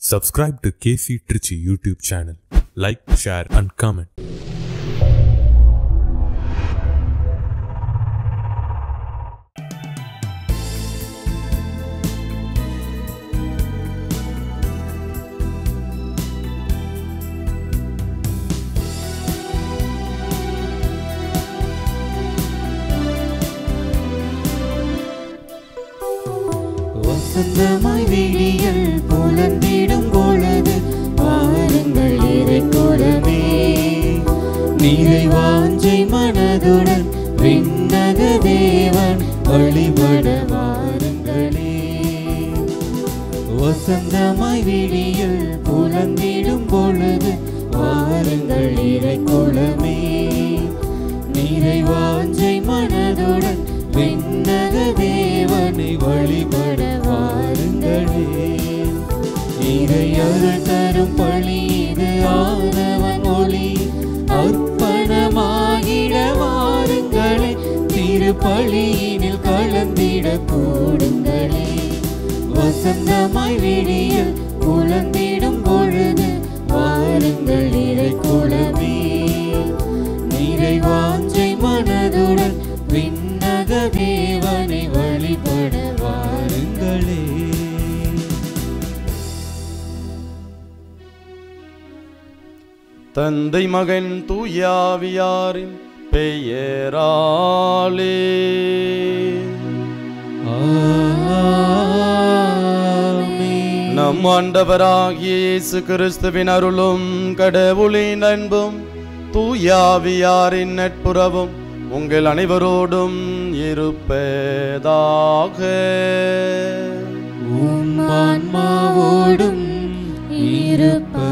Subscribe to KC Trichy YouTube channel. Like, share, and comment. வசந்தமாய் விடியல் புலந்திடும் பொழுது வாருங்கள் இறை குலமே நீரை வாஞ்சை மனதுடன் விண்ணக தேவன் வழிபட வாருங்களே வசந்தமாய் விடியல் புலந்திடும் பொழுது வாருங்கள் இறை குலமே நீரை வாஞ்சை மனதுடன் விண்ணக தேவனை வழிபட வாருங்களே இறை அருள் தரும் பழி இது ஆதவன் ஒளி அர்ப்பணமாகிட வாருங்களே திருப்பலியினில் கலந்திட கூடுங்களே வசந்தமாய் விடியல் குழந்திடும் பொழுது வாருங்கள் இறை குலமே நிறை வாஞ்சை மனதுடன் விண்ணக தேவனை வழிபட வாருங்களே தந்தை மகன் தூயாவியாரின் பெயராலே ஆமென். நம் ஆண்டவராகிய இயேசு கிறிஸ்துவின் அருளும் கடவுளின் அன்பும் தூயாவியாரின் நட்புறவும் உங்கள் அனைவரோடும் இருப்பதாக உம் ஆன்மாவோடும் இருப்பதாக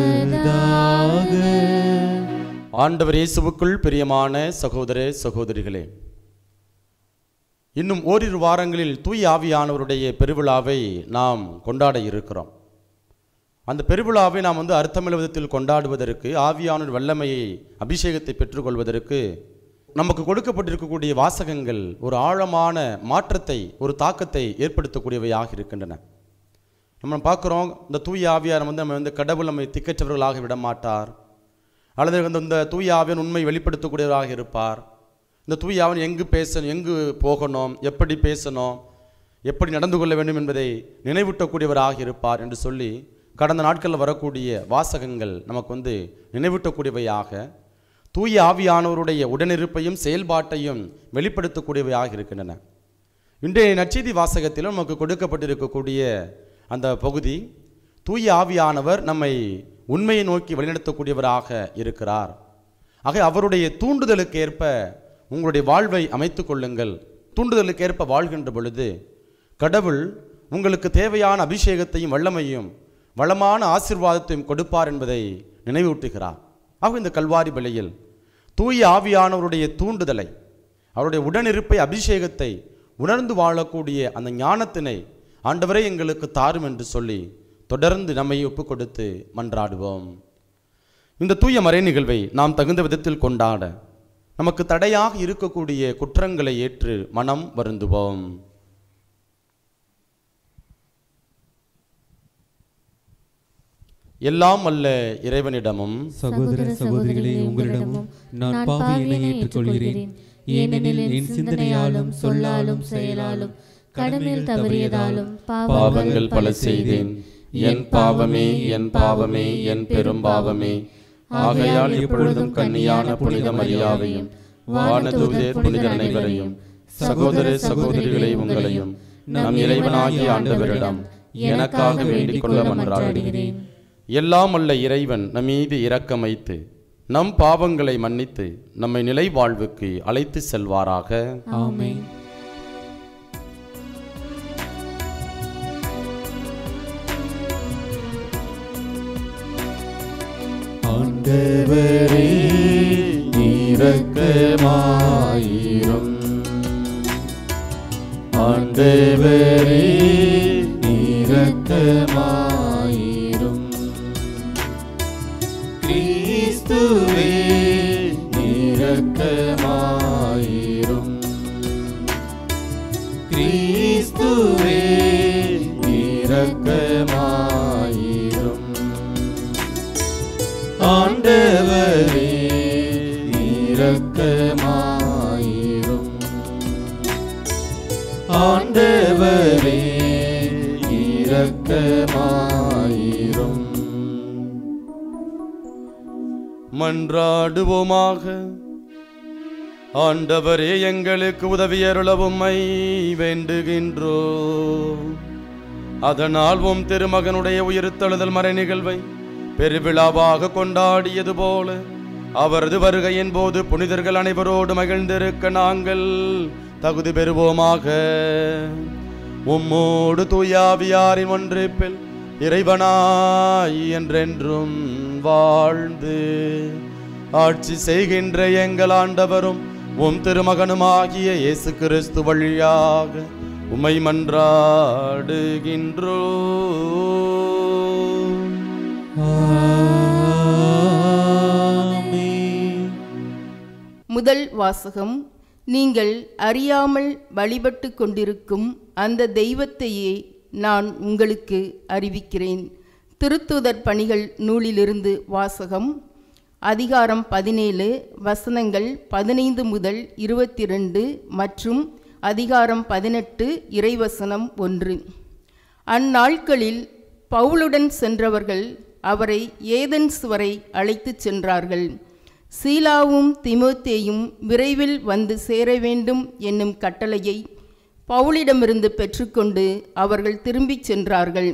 ஆண்டவர் இயேசுவுக்குள் பிரியமான சகோதர சகோதரிகளே இன்னும் ஓரிரு வாரங்களில் தூய் ஆவியானவருடைய பெருவிழாவை நாம் கொண்டாட இருக்கிறோம் அந்த பெருவிழாவை நாம் வந்து அர்த்தமிழ விதத்தில் கொண்டாடுவதற்கு ஆவியானவர் வல்லமையை அபிஷேகத்தை பெற்றுக்கொள்வதற்கு நமக்கு கொடுக்கப்பட்டிருக்கக்கூடிய வாசகங்கள் ஒரு ஆழமான மாற்றத்தை ஒரு தாக்கத்தை ஏற்படுத்தக்கூடியவையாக இருக்கின்றன நம்ம பார்க்குறோம் இந்த தூய ஆவியார் வந்து நம்ம வந்து கடவுள் நம்மை திக்கற்றவர்களாக விட மாட்டார் அல்லது வந்து இந்த தூய ஆவியன் உண்மை வெளிப்படுத்தக்கூடியவராக இருப்பார் இந்த தூய ஆவியன் எங்கு பேசணும் எங்கு போகணும் எப்படி பேசணும் எப்படி நடந்து கொள்ள வேண்டும் என்பதை நினைவூட்டக்கூடியவராக இருப்பார் என்று சொல்லி கடந்த நாட்களில் வரக்கூடிய வாசகங்கள் நமக்கு வந்து நினைவூட்டக்கூடியவையாக தூய ஆவியானவருடைய உடனிருப்பையும் செயல்பாட்டையும் வெளிப்படுத்தக்கூடியவையாக இருக்கின்றன இன்றைய நற்செய்தி வாசகத்திலும் நமக்கு கொடுக்கப்பட்டிருக்கக்கூடிய அந்த பகுதி தூய ஆவியானவர் நம்மை உண்மையை நோக்கி வழிநடத்தக்கூடியவராக இருக்கிறார் ஆக அவருடைய தூண்டுதலுக்கு ஏற்ப உங்களுடைய வாழ்வை அமைத்துக் கொள்ளுங்கள் தூண்டுதலுக்கு ஏற்ப வாழ்கின்ற பொழுது கடவுள் உங்களுக்கு தேவையான அபிஷேகத்தையும் வல்லமையும் வளமான ஆசீர்வாதத்தையும் கொடுப்பார் என்பதை நினைவூட்டுகிறார் ஆக இந்த கல்வாரி விலையில் தூய ஆவியானவருடைய தூண்டுதலை அவருடைய உடனிருப்பை அபிஷேகத்தை உணர்ந்து வாழக்கூடிய அந்த ஞானத்தினை ஆண்டவரே எங்களுக்கு தாரும் என்று சொல்லி தொடர்ந்து நம்மை ஒப்புக் கொடுத்து மன்றாடுவோம் இந்த தூய மறை நிகழ்வை நாம் தகுந்த விதத்தில் கொண்டாட நமக்கு தடையாக இருக்கக்கூடிய குற்றங்களை ஏற்று மனம் வருந்துவோம் எல்லாம் அல்ல இறைவனிடமும் சகோதர சகோதரிகளே உங்களிடமும் நான் பாவியினை ஏற்றுக்கொள்கிறேன் ஏனெனில் என் சிந்தனையாலும் சொல்லாலும் செயலாலும் கடமையில் தவறியதாலும் பாவங்கள் பல செய்தேன் என் பாவமே என் பாவமே என் பெரும் பாவமே ஆகையால் எப்பொழுதும் கன்னியான புனித மரியாவையும் வானதூதர் புனிதர் அனைவரையும் சகோதர சகோதரிகளை உங்களையும் நம் இறைவனாகிய ஆண்டவரிடம் எனக்காக வேண்டிக் கொள்ள மன்றாடுகிறேன் எல்லாம் அல்ல இறைவன் நம் மீது இரக்கம் வைத்து நம் பாவங்களை மன்னித்து நம்மை நிலை வாழ்வுக்கு அழைத்து செல்வாராக ஆமென் ஆண்டவரே இரக்கமாயிரும் ஆண்டவரே இரக்கமாயிரும் கிறிஸ்துவே இரக்கமாயிரும் கிறிஸ்துவே இரக்கமாயிரும் ஆயிரும் மன்றாடுவோமாக ஆண்டவரே எங்களுக்கு உதவியருளவும்மை வேண்டுகின்றோ அதனால் உம் திருமகனுடைய உயிர்த்தெழுதல் மறை நிகழ்வை பெருவிழாவாக கொண்டாடியது போல அவரது வருகையின் போது புனிதர்கள் அனைவரோடு மகிழ்ந்திருக்க நாங்கள் தகுதி பெறுவோமாக உம்மோடு தூயாவியாரின் ஒன்றிப்பில் இறைவனாய் என்றென்றும் வாழ்ந்து ஆட்சி செய்கின்ற எங்கள் ஆண்டவரும் உம் திருமகனுமாகிய இயேசு கிறிஸ்து வழியாக உமை மன்றாடுகின்றோ ஆமென். முதல் வாசகம் நீங்கள் அறியாமல் வழிபட்டு கொண்டிருக்கும் அந்த தெய்வத்தையே நான் உங்களுக்கு அறிவிக்கிறேன் திருத்துதர் பணிகள் நூலிலிருந்து வாசகம் அதிகாரம் பதினேழு வசனங்கள் பதினைந்து முதல் இருபத்தி ரெண்டு மற்றும் அதிகாரம் பதினெட்டு இறைவசனம் ஒன்று அந்நாட்களில் பவுலுடன் சென்றவர்கள் அவரை ஏதென்ஸ் வரை அழைத்துச் சென்றார்கள் சீலாவும் திமோத்தேயும் விரைவில் வந்து சேர வேண்டும் என்னும் கட்டளையை பவுலிடமிருந்து பெற்றுக்கொண்டு அவர்கள் திரும்பிச் சென்றார்கள்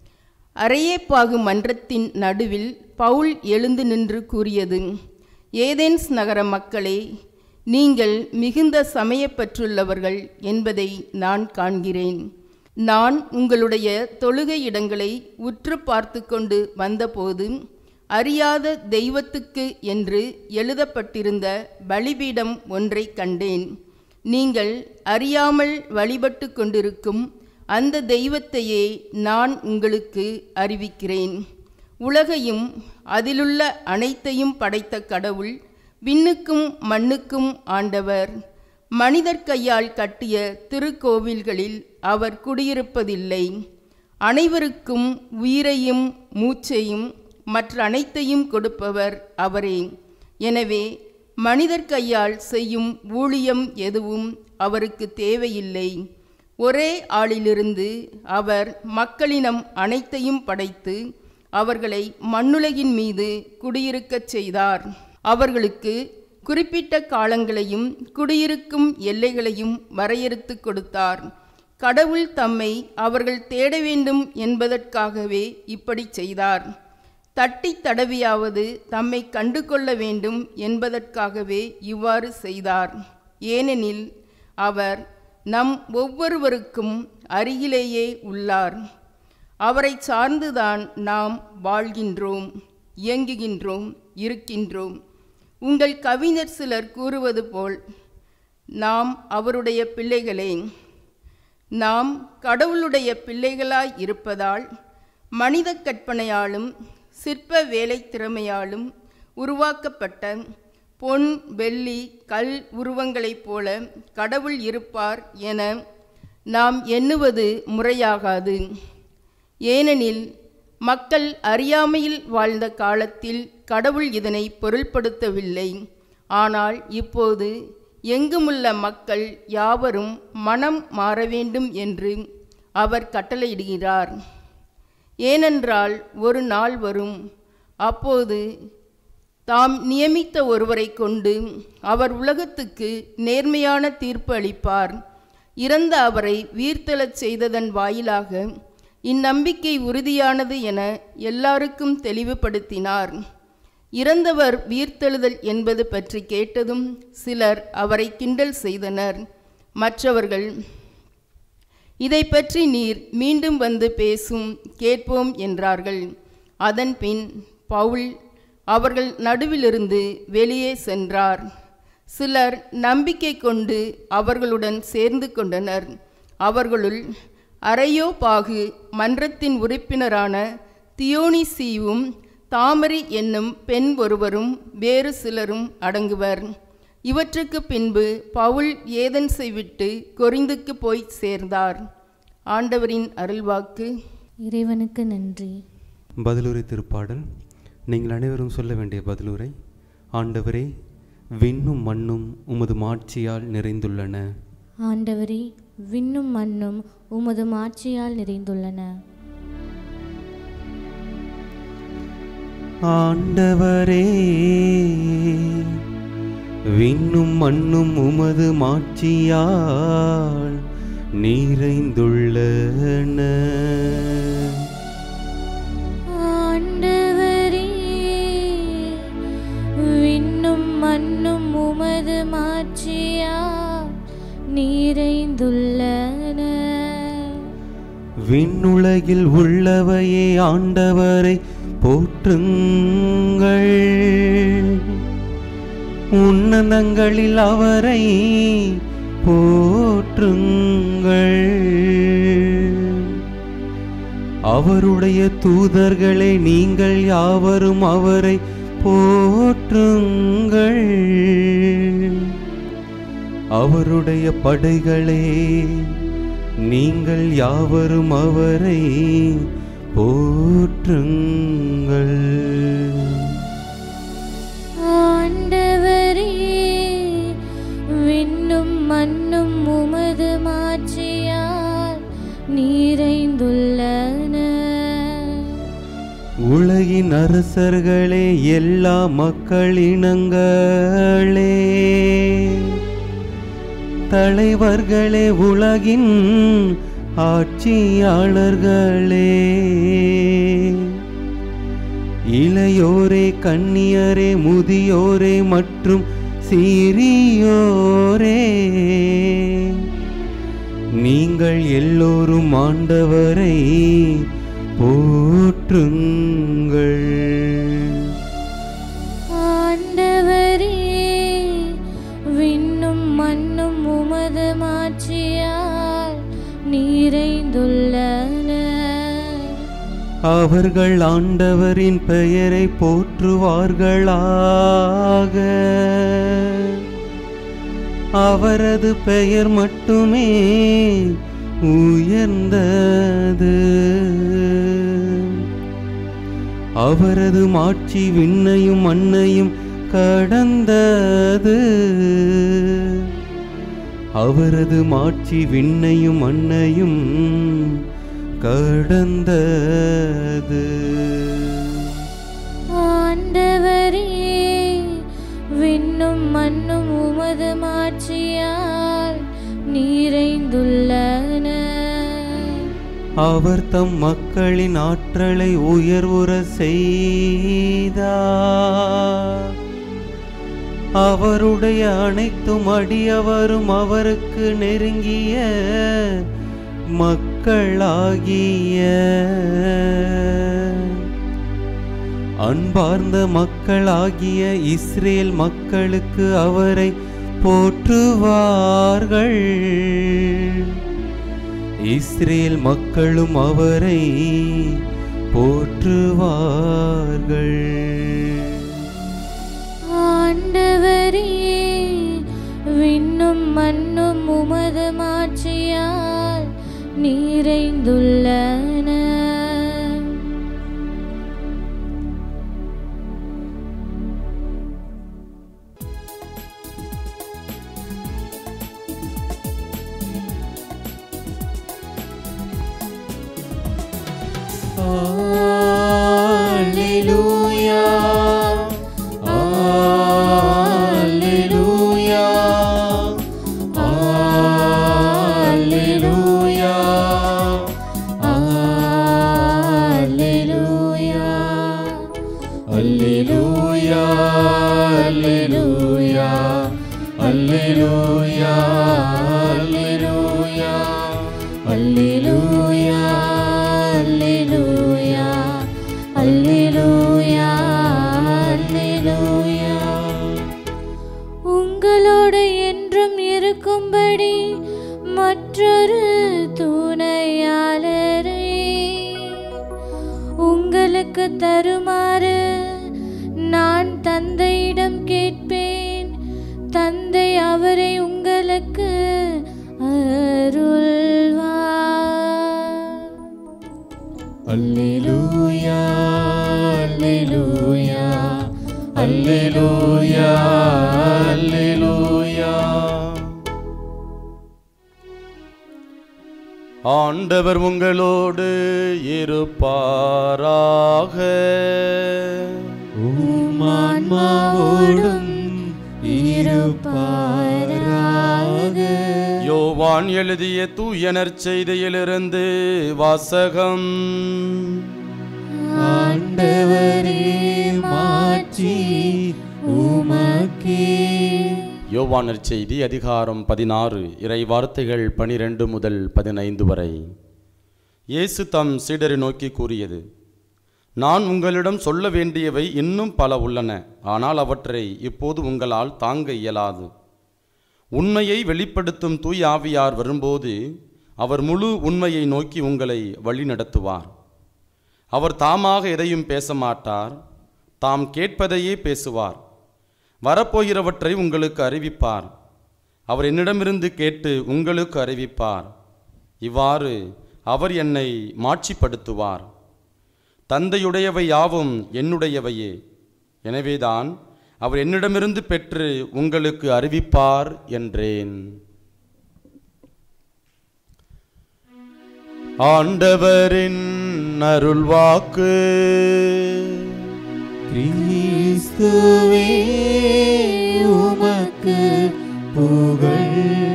அரையேப்பாகு மன்றத்தின் நடுவில் பவுல் எழுந்து நின்று கூறியது ஏதென்ஸ் நகர மக்களே நீங்கள் மிகுந்த சமயப்பற்றுள்ளவர்கள் என்பதை நான் காண்கிறேன் நான் உங்களுடைய தொழுகை இடங்களை உற்று பார்த்து கொண்டு வந்தபோது அறியாத தெய்வத்துக்கு என்று எழுதப்பட்டிருந்த பலிபீடம் ஒன்றை கண்டேன் நீங்கள் அறியாமல் வழிபட்டு கொண்டிருக்கும் அந்த தெய்வத்தையே நான் உங்களுக்கு அறிவிக்கிறேன் உலகையும் அதிலுள்ள அனைத்தையும் படைத்த கடவுள் விண்ணுக்கும் மண்ணுக்கும் ஆண்டவர் மனிதர் கையால் கட்டிய திருக்கோவில்களில் அவர் குடியிருப்பதில்லை அனைவருக்கும் உயிரையும் மூச்சையும் மற்ற அனைத்தையும் கொடுப்பவர் அவரே எனவே மனிதர் கையால் செய்யும் ஊழியம் எதுவும் அவருக்கு தேவையில்லை ஒரே ஆளிலிருந்து அவர் மக்களினம் அனைத்தையும் படைத்து அவர்களை மண்ணுலகின் மீது குடியிருக்கச் செய்தார் அவர்களுக்கு குறிப்பிட்ட காலங்களையும் குடியிருக்கும் எல்லைகளையும் வரையறுத்து கொடுத்தார் கடவுள் தம்மை அவர்கள் தேட வேண்டும் என்பதற்காகவே இப்படி செய்தார் தட்டி தடவியாவது தம்மை கண்டு கொள்ள வேண்டும் என்பதற்காகவே இவ்வாறு செய்தார் ஏனெனில் அவர் நம் ஒவ்வொருவருக்கும் அருகிலேயே உள்ளார் அவரை சார்ந்துதான் நாம் வாழ்கின்றோம் இயங்குகின்றோம் இருக்கின்றோம் உங்கள் கவிஞர் சிலர் கூறுவது போல் நாம் அவருடைய பிள்ளைகளே நாம் கடவுளுடைய பிள்ளைகளாய் இருப்பதால் மனித கற்பனையாலும் சிற்ப வேலை திறமையாலும் உருவாக்கப்பட்ட பொன் வெள்ளி கல் உருவங்களைப் போல கடவுள் இருப்பார் என நாம் எண்ணுவது முறையாகாது ஏனெனில் மக்கள் அறியாமையில் வாழ்ந்த காலத்தில் கடவுள் இதனை பொருள்படுத்தவில்லை ஆனால் இப்போது எங்குமுள்ள மக்கள் யாவரும் மனம் மாற வேண்டும் என்று அவர் கட்டளையிடுகிறார் ஏனென்றால் ஒரு நாள் வரும் அப்போது தாம் நியமித்த ஒருவரை கொண்டு அவர் உலகத்துக்கு நேர்மையான தீர்ப்பு அளிப்பார் இறந்த அவரை உயிர்த்தெழச் செய்ததன் வாயிலாக இந்நம்பிக்கை உறுதியானது என எல்லாருக்கும் தெளிவுபடுத்தினார் இறந்தவர் உயிர்த்தெழுதல் என்பது பற்றி கேட்டதும் சிலர் அவரை கிண்டல் செய்தனர் மற்றவர்கள் இதை பற்றி நீர் மீண்டும் வந்து பேசும் கேட்போம் என்றார்கள் அதன்பின் பவுல் அவர்கள் நடுவிலிருந்து வெளியே சென்றார் சிலர் நம்பிக்கை கொண்டு அவர்களுடன் சேர்ந்து கொண்டனர் அவர்களுள் அரையோபாகு மன்றத்தின் உறுப்பினரான தியோனிசியும் தாமரி என்னும் பெண் ஒருவரும் வேறு சிலரும் அடங்குவர் இவற்றுக்கு பின்பு பவுல் ஏதென்ஸை விட்டு கொரிந்துக்கு போய் சேர்ந்தார் ஆண்டவரின் அருள்வாக்கு இறைவனுக்கு நன்றி பதிலுரை திருப்பாடல் நீங்கள் அனைவரும் சொல்ல வேண்டிய பதிலுரை ஆண்டவரே விண்ணும் மண்ணும் உமது மாட்சியால் நிறைந்துள்ளன ஆண்டவரே விண்ணும் மண்ணும் உமது மாட்சியால் நிறைந்துள்ளன ஆண்டவரே விண்ணும் மண்ணும் உமது மாட்சியால் நிறைந்துள்ளன ஆண்டவரே விண்ணும் மண்ணும் உமது மாட்சியா நிறைந்துள்ளன விண்ணுலகில் உள்ளவையே ஆண்டவரை போற்றுங்கள் உன்னதங்களில் அவரை போற்றுங்கள் அவருடைய தூதர்களே நீங்கள் யாவரும் அவரை போற்றுங்கள் அவருடைய படைகளே நீங்கள் யாவரும் அவரை போற்றுங்கள் ஆண்டவரே விண்ணும் மண்ணும் உமது மாட்சியால் நிறைந்துள்ளன உலகின் அரசர்களே எல்லா மக்களினங்களே தலைவர்களே உலகின் ஆட்சியாளர்களே இளையோரே கன்னியரே முதியோரே மற்றும் சீரியோரே நீங்கள் எல்லோரும் ஆண்டவரை போற்றுங்கள் ஆண்டவரே விண்ணும் மண்ணும் உமது மாட்சியால் நிறைந்துள்ளன அவர்கள் ஆண்டவரின் பெயரை போற்றுவார்களாக அவரது பெயர் மட்டுமே உயர்ந்தது அவரது மாட்சி விண்ணையும் மண்ணையும் கடந்தது அவரது மாட்சி விண்ணையும் மண்ணையும் கடந்தது ஆண்டவரே விண்ணும் மண்ணும் உமது மாட்சியால் நிறைந்துள்ளன அவர் தம் மக்களின் ஆற்றலை உயர்வுற செய்தார் அவருடைய அனைத்தும் அடியவரும் அவருக்கு நெருங்கிய மக்களாகிய அன்பார்ந்த மக்களாகிய இஸ்ரேல் மக்களுக்கு அவரை போற்றுவார்கள் இஸ்ரேல் மக்களும் அவரை போற்றுவார்கள் ஆண்டவரே விண்ணும் மண்ணும் உமது மாட்சியால் நிறைந்துள்ளன Alleluia. Alleluia. Alleluia. அல்லேலூயா Alleluia. Alleluia. Alleluia. Alleluia. அல்லேலூயா அல்லேலூயா அல்லேலூயா அல்லேலூயா உங்களோடு என்றும் இருக்கும்படி மற்றொரு துணையாளரை உங்களுக்கு தருமாறு நான் தந்தையிடம் கேட்பேன் தந்தை அவரை உங்களுக்கு அருள்வார் Alleluia. Alleluia. Alleluia. Alleluia. ஆண்டவர் உங்களோடு இருப்பாராக ஆன்மாவோடும் இருப்பாராக யோவான் எழுதிய தூயனர் செய்தியிலிருந்து வாசகம் ஆண்டவரே மாற்றி உமக்கே யோவானர் செய்தி அதிகாரம் பதினாறு இறை வார்த்தைகள் பனிரெண்டு முதல் பதினைந்து வரை இயேசு தம் சீடரை நோக்கி கூறியது நான் உங்களிடம் சொல்ல வேண்டியவை இன்னும் பல உள்ளன ஆனால் அவற்றை இப்போது உங்களால் தாங்க இயலாது உண்மையை வெளிப்படுத்தும் தூய் ஆவியார் வரும்போது அவர் முழு உண்மையை நோக்கி உங்களை வழிநடத்துவார் அவர் தாமாக எதையும் பேச மாட்டார் தாம் கேட்பதையே பேசுவார் வரப்போகிறவற்றை உங்களுக்கு அறிவிப்பார் அவர் என்னிடமிருந்து கேட்டு உங்களுக்கு அறிவிப்பார் இவ்வாறு அவர் என்னை மாட்சிப்படுத்துவார் தந்தையுடையவை யாவும் என்னுடையவையே எனவேதான் அவர் என்னிடமிருந்து பெற்று உங்களுக்கு அறிவிப்பார் என்றேன் ஆண்டவரின் அருள்வாக்கு கிறிஸ்துவே உமக்கு புகழ்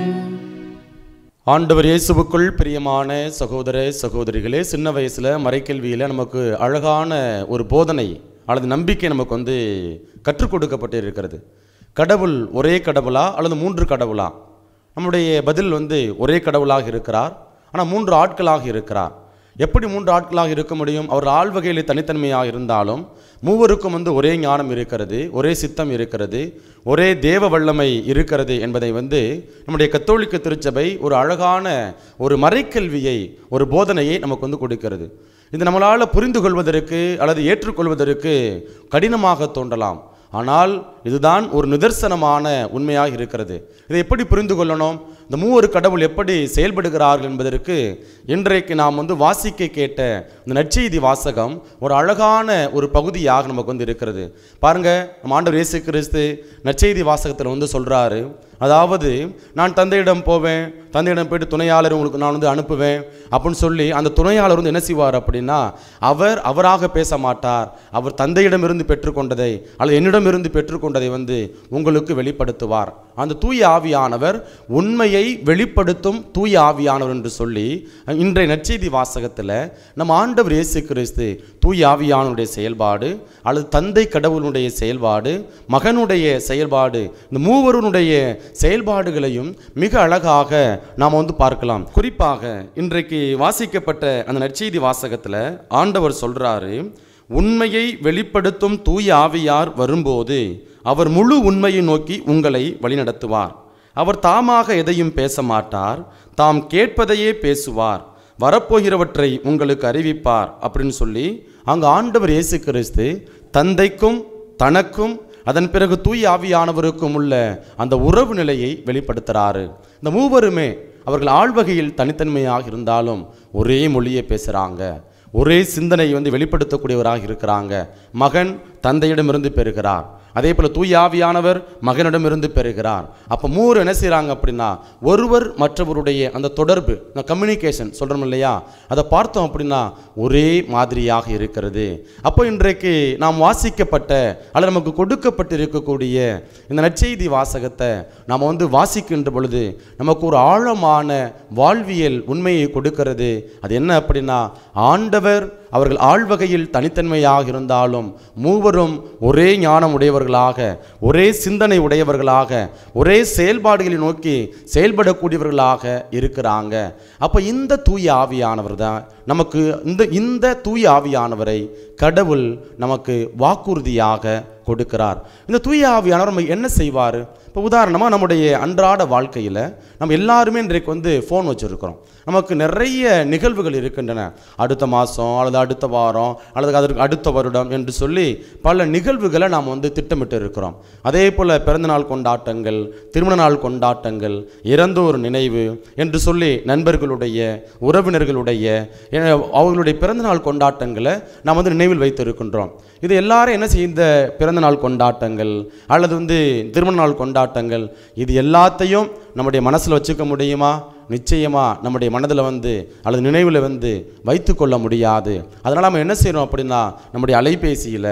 ஆண்டவர் இயேசுவுக்குள் பிரியமான சகோதர சகோதரிகளே சின்ன வயசில் மறைக்கல்வியில் நமக்கு அழகான ஒரு போதனை அல்லது நம்பிக்கை நமக்கு வந்து கற்றுக் கொடுக்கப்பட்டு இருக்கிறது கடவுள் ஒரே கடவுளா அல்லது மூன்று கடவுளா நம்முடைய பதில் வந்து ஒரே கடவுளாக இருக்கிறார் ஆனால் மூன்று ஆட்களாக இருக்கிறார் எப்படி மூன்று ஆட்களாக இருக்க முடியும் அவர் ஆள்வகையில் தனித்தன்மையாக இருந்தாலும் மூவருக்கும் வந்து ஒரே ஞானம் இருக்கிறது ஒரே சித்தம் இருக்கிறது ஒரே தேவ வல்லமை இருக்கிறது என்பதை வந்து நம்முடைய கத்தோலிக்க திருச்சபை ஒரு அழகான ஒரு மறைக்கல்வியை ஒரு போதனையை நமக்கு வந்து கொடுக்கிறது இது நம்மளால் புரிந்து கொள்வதற்கு அல்லது ஏற்றுக்கொள்வதற்கு கடினமாக தோன்றலாம் ஆனால் இதுதான் ஒரு நிதர்சனமான உண்மையாக இருக்கிறது இதை எப்படி புரிந்து கொள்ளணும் இந்த மூவரு கடவுள் எப்படி செயல்படுகிறார்கள் என்பதற்கு இன்றைக்கு நாம் வந்து வாசிக்க கேட்ட இந்த நற்செய்தி வாசகம் ஒரு அழகான ஒரு பகுதியாக நமக்கு வந்து இருக்கிறது பாருங்க நம்ம ஆண்டவர் இயேசு கிறிஸ்து நற்செய்தி வாசகத்தில் வந்து சொல்றாரு அதாவது நான் தந்தையிடம் போவேன் தந்தையிடம் போயிட்டு துணையாளர் உங்களுக்கு நான் வந்து அனுப்புவேன் அப்படின்னு சொல்லி அந்த துணையாளர் வந்து என்ன செய்வார் அப்படின்னா அவர் அவராக பேச மாட்டார் அவர் தந்தையிடமிருந்து பெற்றுக்கொண்டதை அல்லது என்னிடமிருந்து பெற்றுக்கொண்டதை வந்து உங்களுக்கு வெளிப்படுத்துவார் அந்த தூய ஆவியானவர் உண்மையை வெளிப்படுத்தும் தூய ஆவியானவர் என்று சொல்லி இன்றைய நற்செய்தி வாசகத்தில் நம்ம ஆண்டவர் இயேசு கிறிஸ்து தூய ஆவியானவருடைய செயல்பாடு அல்லது தந்தை கடவுளுடைய செயல்பாடு மகனுடைய செயல்பாடு இந்த மூவருடைய செயல்பாடுகளையும் மிக அழகாக நாம் வந்து பார்க்கலாம் குறிப்பாக இன்றைக்கு வாசிக்கப்பட்ட அந்த நற்செய்தி வாசகத்தில் ஆண்டவர் சொல்றாரு உண்மையை வெளிப்படுத்தும் தூய ஆவியார் வரும்போது அவர் முழு உண்மையை நோக்கி உங்களை வழிநடத்துவார் அவர் தாமாக எதையும் பேச மாட்டார் தாம் கேட்பதையே பேசுவார் வரப்போகிறவற்றை உங்களுக்கு அறிவிப்பார் அப்படின்னு சொல்லி அங்கு ஆண்டவர் இயேசு கிறிஸ்து தந்தைக்கும் தனக்கும் அதன் பிறகு தூய் ஆவியானவருக்கும் உள்ள அந்த உறவு நிலையை வெளிப்படுத்துகிறாரு இந்த மூவருமே அவர்கள் ஆழ்வகையில் தனித்தன்மையாக இருந்தாலும் ஒரே மொழியை பேசுகிறாங்க ஒரே சிந்தனை வந்து வெளிப்படுத்தக்கூடியவராக இருக்கிறாங்க மகன் தந்தையிடமிருந்து பெறுகிறார் அதே போல் தூய் ஆவியானவர் மகனிடமிருந்து பெறுகிறார் அப்போ மூவர் என்ன செய்கிறாங்க அப்படின்னா ஒருவர் மற்றவருடைய அந்த தொடர்பு இந்த கம்யூனிகேஷன் சொல்கிறோம் இல்லையா அதை பார்த்தோம் அப்படின்னா ஒரே மாதிரியாக இருக்கிறது அப்போ இன்றைக்கு நாம் வாசிக்கப்பட்ட அல்லது நமக்கு கொடுக்கப்பட்டு இருக்கக்கூடிய இந்த நற்செய்தி வாசகத்தை நாம் வந்து வாசிக்கின்ற பொழுது நமக்கு ஒரு ஆழமான வாழ்வியல் உண்மையை கொடுக்கிறது அது என்ன அப்படின்னா ஆண்டவர் அவர்கள் ஆழ்வகையில் தனித்தன்மையாக இருந்தாலும் மூவரும் ஒரே ஞானம் உடையவர்களாக ஒரே சிந்தனை உடையவர்களாக ஒரே செயல்பாடுகளை நோக்கி செயல்படக்கூடியவர்களாக இருக்கிறாங்க அப்போ இந்த தூய ஆவியானவர் தான் நமக்கு இந்த இந்த தூய ஆவியானவரை கடவுள் நமக்கு வாக்குறுதியாக கொடுக்கிறார் இந்த தூய ஆவியானவர் நம்ம என்ன செய்வார் இப்போ உதாரணமாக நம்முடைய அன்றாட வாழ்க்கையில் நம்ம எல்லாருமே இன்றைக்கு வந்து ஃபோன் வச்சுருக்கிறோம் நமக்கு நிறைய நிகழ்வுகள் இருக்கின்றன அடுத்த மாதம் அல்லது அடுத்த வாரம் அல்லது அதற்கு அடுத்த வருடம் என்று சொல்லி பல நிகழ்வுகளை நாம் வந்து திட்டமிட்டு இருக்கிறோம் அதே போல் பிறந்தநாள் கொண்டாட்டங்கள் திருமண நாள் கொண்டாட்டங்கள் இறந்தோர் நினைவு என்று சொல்லி நண்பர்களுடைய உறவினர்களுடைய எ- அவர்களுடைய பிறந்தநாள் கொண்டாட்டங்களை நாம் வந்து நினைவில் வைத்திருக்கின்றோம் இது எல்லாரும் என்ன செய்ய இந்த பிறந்தநாள் கொண்டாட்டங்கள் அல்லது வந்து திருமண நாள் கொண்டாட்டங்கள் இது எல்லாத்தையும் நம்முடைய மனசில் வச்சுக்க முடியுமா நிச்சயமா நம்முடைய மனதில் வந்து அல்லது நினைவில் வந்து வைத்துக்கொள்ள முடியாது அதனால் நம்ம என்ன செய்கிறோம் அப்படின்னா நம்முடைய அலைபேசியில்